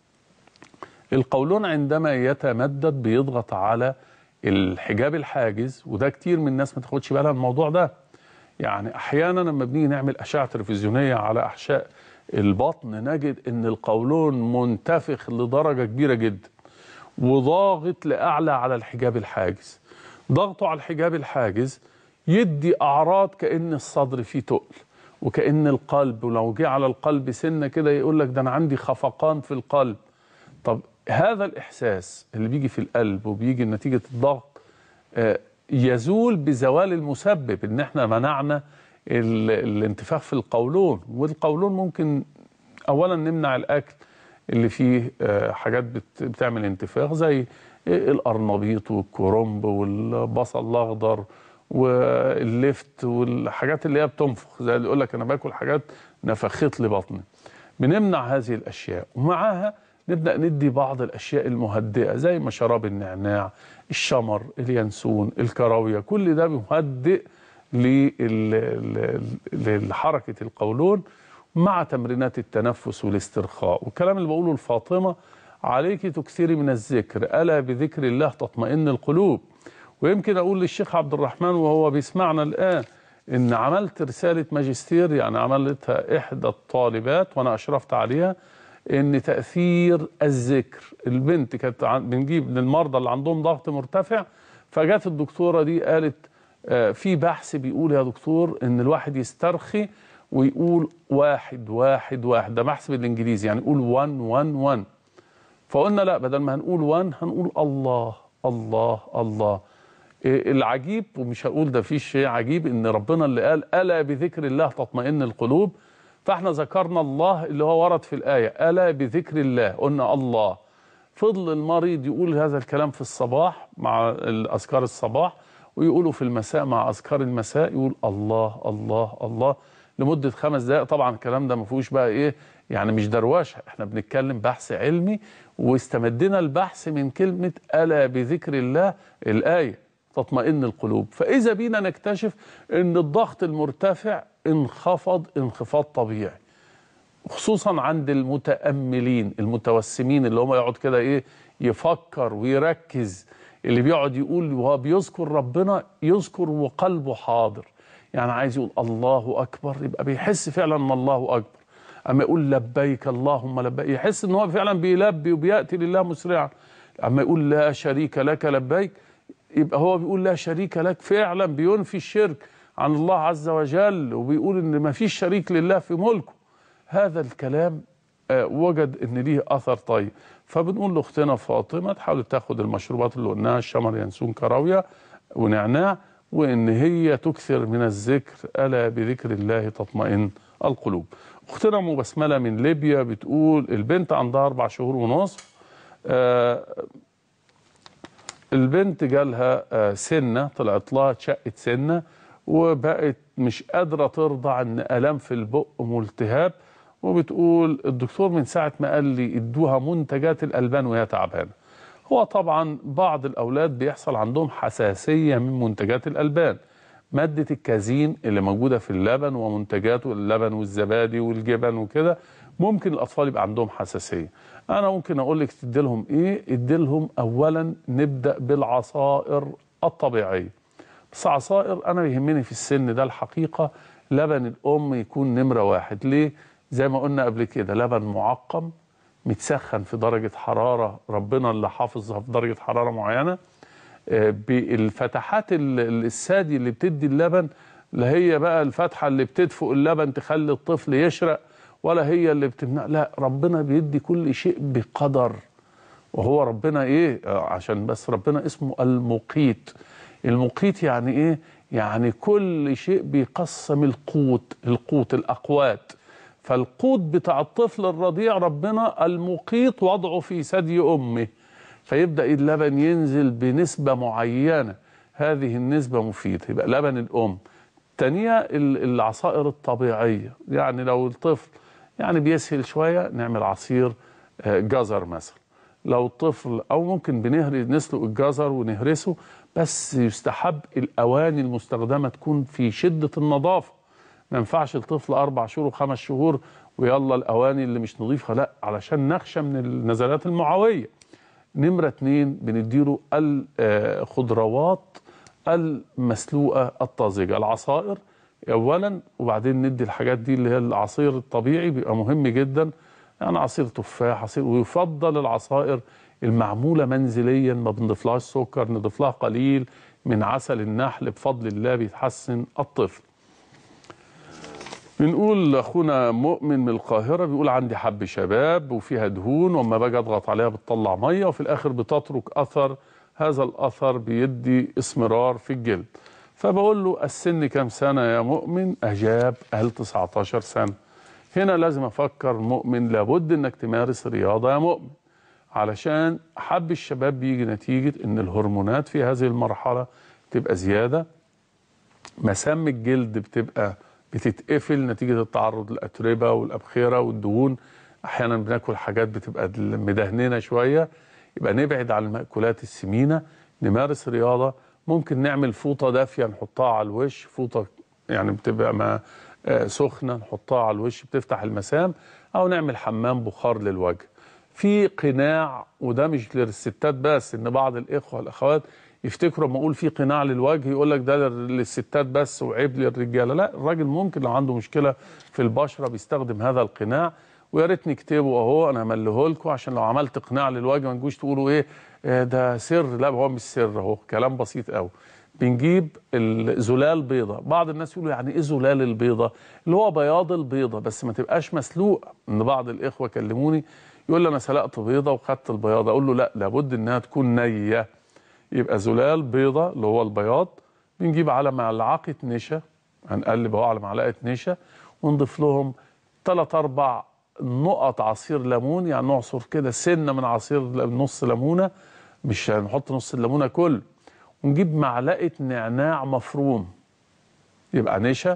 القولون عندما يتمدد بيضغط على الحجاب الحاجز وده كتير من الناس ما تاخدش بالها من الموضوع ده يعني احيانا لما بنيجي نعمل اشعه تلفزيونيه على احشاء البطن نجد ان القولون منتفخ لدرجه كبيره جدا وضاغط لاعلى على الحجاب الحاجز ضغطه على الحجاب الحاجز يدي اعراض كان الصدر فيه تقل وكان القلب ولو جه على القلب سنه كده يقول لك ده انا عندي خفقان في القلب طب هذا الاحساس اللي بيجي في القلب وبيجي نتيجه الضغط آه، يزول بزوال المسبب ان احنا منعنا ال- الانتفاخ في القولون والقولون ممكن اولا نمنع الاكل اللي فيه آه، حاجات بت- بتعمل انتفاخ زي القرنبيط والكرنب والبصل الاخضر واللفت والحاجات اللي هي بتنفخ زي اللي يقول لك انا باكل حاجات نفخت لي بطني بنمنع هذه الاشياء ومعاها نبدا ندي بعض الاشياء المهدئه زي ما شراب النعناع الشمر اليانسون الكراويه كل ده مهدئ لل- ل- لحركه القولون مع تمرينات التنفس والاسترخاء والكلام اللي بقوله لفاطمه عليك تكثري من الذكر الا بذكر الله تطمئن القلوب ويمكن اقول للشيخ عبد الرحمن وهو بيسمعنا الان ان عملت رساله ماجستير يعني عملتها احدى الطالبات وانا اشرفت عليها ان تاثير الذكر البنت كانت عن- بنجيب للمرضى اللي عندهم ضغط مرتفع فجت الدكتوره دي قالت آه، في بحث بيقول يا دكتور ان الواحد يسترخي ويقول واحد واحد واحد ده بحث بالانجليزي يعني يقول 1 1 1 فقلنا لا بدل ما هنقول 1 هنقول الله الله الله إيه العجيب ومش هقول ده في شيء عجيب ان ربنا اللي قال الا بذكر الله تطمئن القلوب فاحنا ذكرنا الله اللي هو ورد في الايه الا بذكر الله قلنا الله فضل المريض يقول هذا الكلام في الصباح مع الاذكار الصباح ويقوله في المساء مع اذكار المساء يقول الله الله الله لمده خمس دقائق طبعا الكلام ده ما فيهوش بقى ايه يعني مش دروشه احنا بنتكلم بحث علمي واستمدنا البحث من كلمه الا بذكر الله الايه تطمئن القلوب فاذا بينا نكتشف ان الضغط المرتفع انخفض انخفاض طبيعي خصوصا عند المتأملين المتوسمين اللي هم يقعد كده ايه يفكر ويركز اللي بيقعد يقول وهو بيذكر ربنا يذكر وقلبه حاضر يعني عايز يقول الله أكبر يبقى بيحس فعلا ان الله أكبر أما يقول لبيك اللهم لبيك يحس ان هو فعلا بيلبي وبيأتي لله مسرعا أما يقول لا شريك لك لبيك يبقى هو بيقول لا شريك لك فعلا بينفي الشرك عن الله عز وجل وبيقول ان ما فيش شريك لله في ملكه هذا الكلام آه، وجد ان ليه اثر طيب فبنقول لاختنا فاطمه تحاول تاخد المشروبات اللي قلناها الشمر ينسون كراويه ونعناع وان هي تكثر من الذكر الا بذكر الله تطمئن القلوب اختنا ام بسمله من ليبيا بتقول البنت عندها اربع شهور ونصف آه، البنت جالها آه، سنه طلعت لها شقه سنه وبقت مش قادره ترضع ان الام في البق والتهاب وبتقول الدكتور من ساعه ما قال لي ادوها منتجات الالبان وهي تعبانه هو طبعا بعض الاولاد بيحصل عندهم حساسيه من منتجات الالبان ماده الكازين اللي موجوده في اللبن ومنتجاته اللبن والزبادي والجبن وكده ممكن الاطفال يبقى عندهم حساسيه انا ممكن اقول لك تدي لهم ايه ادي لهم اولا نبدا بالعصائر الطبيعيه بس عصائر انا بيهمني في السن ده الحقيقه لبن الام يكون نمره واحد ليه زي ما قلنا قبل كده لبن معقم متسخن في درجه حراره ربنا اللي حافظها في درجه حراره معينه آه، بالفتحات ال- ال- السادي اللي بتدي اللبن لا هي بقى الفتحه اللي بتدفق اللبن تخلي الطفل يشرق ولا هي اللي بتمنع لا ربنا بيدي كل شيء بقدر وهو ربنا ايه آه، عشان بس ربنا اسمه المقيت المقيت يعني ايه يعني كل شيء بيقسم القوت القوت الاقوات فالقوت بتاع الطفل الرضيع ربنا المقيت وضعه في ثدي امه فيبدا اللبن ينزل بنسبه معينه هذه النسبه مفيده يبقى لبن الام تانية ال- العصائر الطبيعيه يعني لو الطفل يعني بيسهل شويه نعمل عصير آه، جزر مثلا لو الطفل او ممكن بنهري نسلق الجزر ونهرسه بس يستحب الاواني المستخدمه تكون في شده النظافه ما ينفعش الطفل اربع شهور وخمس شهور ويلا الاواني اللي مش نظيفه لا علشان نخشى من النزلات المعويه نمره اتنين بنديله الخضروات المسلوقه الطازجه العصائر اولا وبعدين ندي الحاجات دي اللي هي العصير الطبيعي بيبقى مهم جدا يعني عصير تفاح عصير ويفضل العصائر المعموله منزليا ما بنضيفلهاش سكر نضيف لها قليل من عسل النحل بفضل الله بيتحسن الطفل بنقول اخونا مؤمن من القاهره بيقول عندي حب شباب وفيها دهون واما باجي اضغط عليها بتطلع ميه وفي الاخر بتترك اثر هذا الاثر بيدي اسمرار في الجلد فبقول له السن كام سنه يا مؤمن اجاب قال 19 سنه هنا لازم افكر مؤمن لابد انك تمارس رياضه يا مؤمن علشان حب الشباب بيجي نتيجه ان الهرمونات في هذه المرحله تبقى زياده مسام الجلد بتبقى بتتقفل نتيجة التعرض للأتربة والأبخرة والدهون أحيانا بناكل حاجات بتبقى مدهننة شوية يبقى نبعد عن المأكولات السمينة نمارس رياضة ممكن نعمل فوطة دافية نحطها على الوش فوطة يعني بتبقى ما آه، سخنة نحطها على الوش بتفتح المسام أو نعمل حمام بخار للوجه في قناع وده مش للستات بس ان بعض الاخوه والاخوات يفتكروا لما اقول في قناع للوجه يقول لك ده للستات بس وعيب للرجاله لا الراجل ممكن لو عنده مشكله في البشره بيستخدم هذا القناع ويا ريت نكتبه اهو انا همليه لكم عشان لو عملت قناع للوجه ما تجوش تقولوا ايه آه، ده سر لا هو مش سر اهو كلام بسيط قوي بنجيب الزلال بيضة بعض الناس يقولوا يعني ايه زلال البيضة اللي هو بياض البيضة بس ما تبقاش مسلوقة ان بعض الاخوة كلموني يقول لي انا سلقت بيضة وخدت البياضة اقول له لا لابد انها تكون نية يبقى زلال بيضة اللي هو البياض بنجيب على ملعقة نشا هنقلب اهو على معلقة نشا ونضيف لهم ثلاث اربع نقط عصير ليمون يعني نعصر كده سنة من عصير نص ليمونة مش هنحط نص الليمونة كله ونجيب معلقة نعناع مفروم يبقى نشا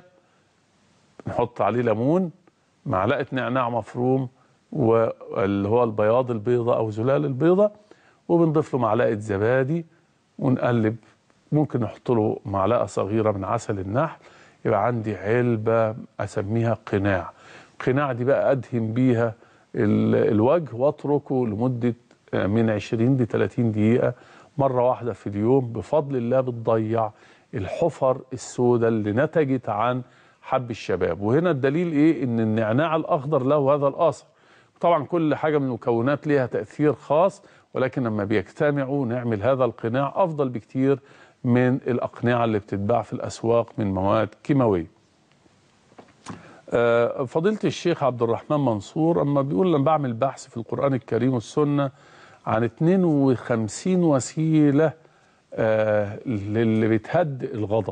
نحط عليه ليمون معلقة نعناع مفروم واللي هو البياض البيضة أو زلال البيضة وبنضيف له معلقة زبادي ونقلب ممكن نحط له معلقة صغيرة من عسل النحل يبقى عندي علبة أسميها قناع القناع دي بقى أدهن بيها ال- الوجه واتركه لمدة آه، من 20 ل 30 دقيقة مرة واحدة في اليوم بفضل الله بتضيع الحفر السوداء اللي نتجت عن حب الشباب وهنا الدليل ايه ان النعناع الاخضر له هذا الاثر طبعا كل حاجة من المكونات ليها تأثير خاص ولكن لما بيجتمعوا نعمل هذا القناع أفضل بكتير من الأقنعة اللي بتتباع في الأسواق من مواد كيماوية آه، فضيلة الشيخ عبد الرحمن منصور أما بيقول لما بعمل بحث في القرآن الكريم والسنة عن 52 وسيلة آه، للي بتهدئ الغضب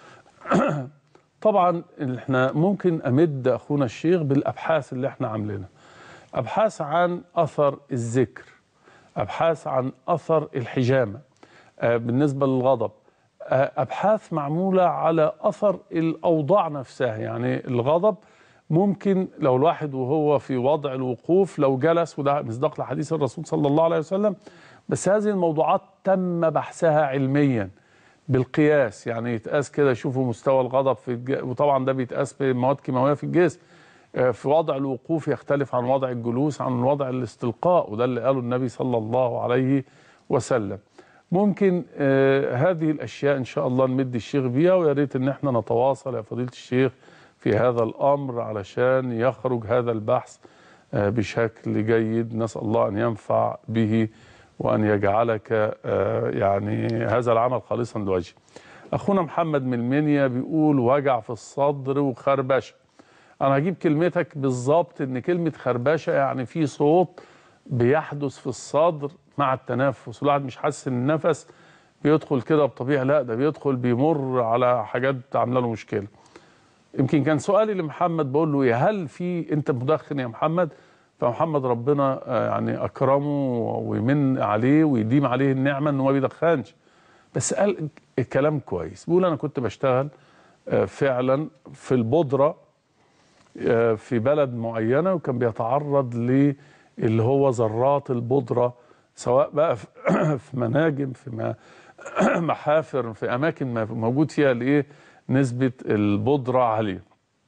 طبعا احنا ممكن امد اخونا الشيخ بالابحاث اللي احنا عاملينها ابحاث عن اثر الذكر ابحاث عن اثر الحجامه آه، بالنسبه للغضب آه، ابحاث معموله على اثر الاوضاع نفسها يعني الغضب ممكن لو الواحد وهو في وضع الوقوف لو جلس وده مصداق لحديث الرسول صلى الله عليه وسلم بس هذه الموضوعات تم بحثها علميا بالقياس يعني يتقاس كده يشوفوا مستوى الغضب في الج... وطبعا ده بيتقاس بمواد كيماويه في الجسم آه، في وضع الوقوف يختلف عن وضع الجلوس عن وضع الاستلقاء وده اللي قاله النبي صلى الله عليه وسلم ممكن آه هذه الاشياء ان شاء الله نمد الشيخ بيها ويا ريت ان احنا نتواصل يا فضيله الشيخ في هذا الامر علشان يخرج هذا البحث آه بشكل جيد نسال الله ان ينفع به وان يجعلك آه يعني هذا العمل خالصا لوجهه. اخونا محمد من المنيا بيقول وجع في الصدر وخربشه. انا هجيب كلمتك بالظبط ان كلمه خربشه يعني في صوت بيحدث في الصدر مع التنفس الواحد مش حاسس ان النفس بيدخل كده بطبيعه لا ده بيدخل بيمر على حاجات عامله له مشكله يمكن كان سؤالي لمحمد بقول له يا هل في انت مدخن يا محمد فمحمد ربنا آه، يعني اكرمه ويمن عليه ويديم عليه النعمه ان هو ما بيدخنش بس قال الكلام كويس بيقول انا كنت بشتغل آه، فعلا في البودره آه، في بلد معينه وكان بيتعرض اللي هو ذرات البودره سواء بقى في في مناجم في ما- محافر في اماكن ما- موجود فيها الايه نسبه البودره عاليه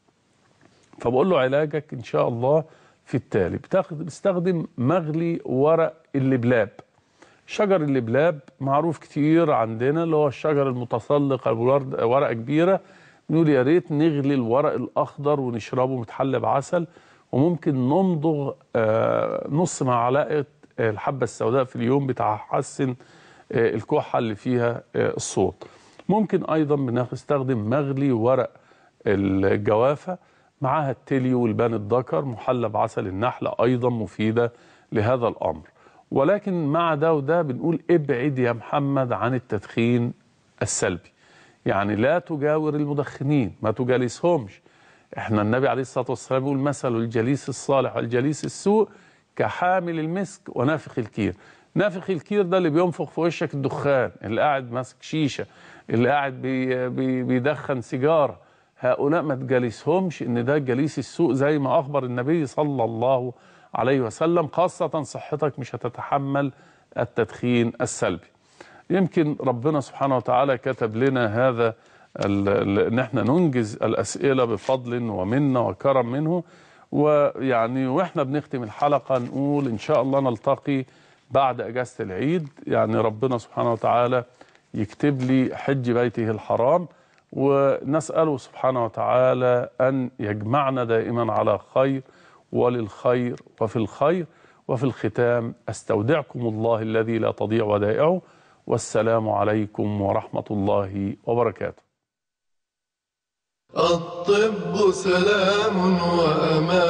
فبقول له علاجك ان شاء الله في التالي بتاخد بتستخدم مغلي ورق اللبلاب شجر اللبلاب معروف كتير عندنا اللي هو الشجر المتسلق الورد- ورقه كبيره نقول يا ريت نغلي الورق الاخضر ونشربه متحلى بعسل وممكن نمضغ آه، نص معلقه الحبه السوداء في اليوم بتحسن آه، الكحه اللي فيها آه، الصوت ممكن ايضا بنستخدم مغلي ورق الجوافه معاها التلي والبان الذكر محلى بعسل النحل ايضا مفيده لهذا الامر ولكن مع ده وده بنقول ابعد يا محمد عن التدخين السلبي يعني لا تجاور المدخنين ما تجالسهمش احنا النبي عليه الصلاه والسلام بيقول مثل الجليس الصالح والجليس السوء كحامل المسك ونافخ الكير نافخ الكير ده اللي بينفخ في وشك الدخان اللي قاعد ماسك شيشه اللي قاعد بي بي بيدخن سيجاره هؤلاء ما تجالسهمش ان ده جليس السوء زي ما اخبر النبي صلى الله عليه وسلم خاصه صحتك مش هتتحمل التدخين السلبي يمكن ربنا سبحانه وتعالى كتب لنا هذا ال- ال- ان احنا ننجز الاسئله بفضل ومنه وكرم منه ويعني واحنا بنختم الحلقه نقول ان شاء الله نلتقي بعد اجازه العيد يعني ربنا سبحانه وتعالى يكتب لي حج بيته الحرام ونساله سبحانه وتعالى ان يجمعنا دائما على خير وللخير وفي الخير وفي الختام استودعكم الله الذي لا تضيع ودائعه والسلام عليكم ورحمه الله وبركاته الطب سلام وأمان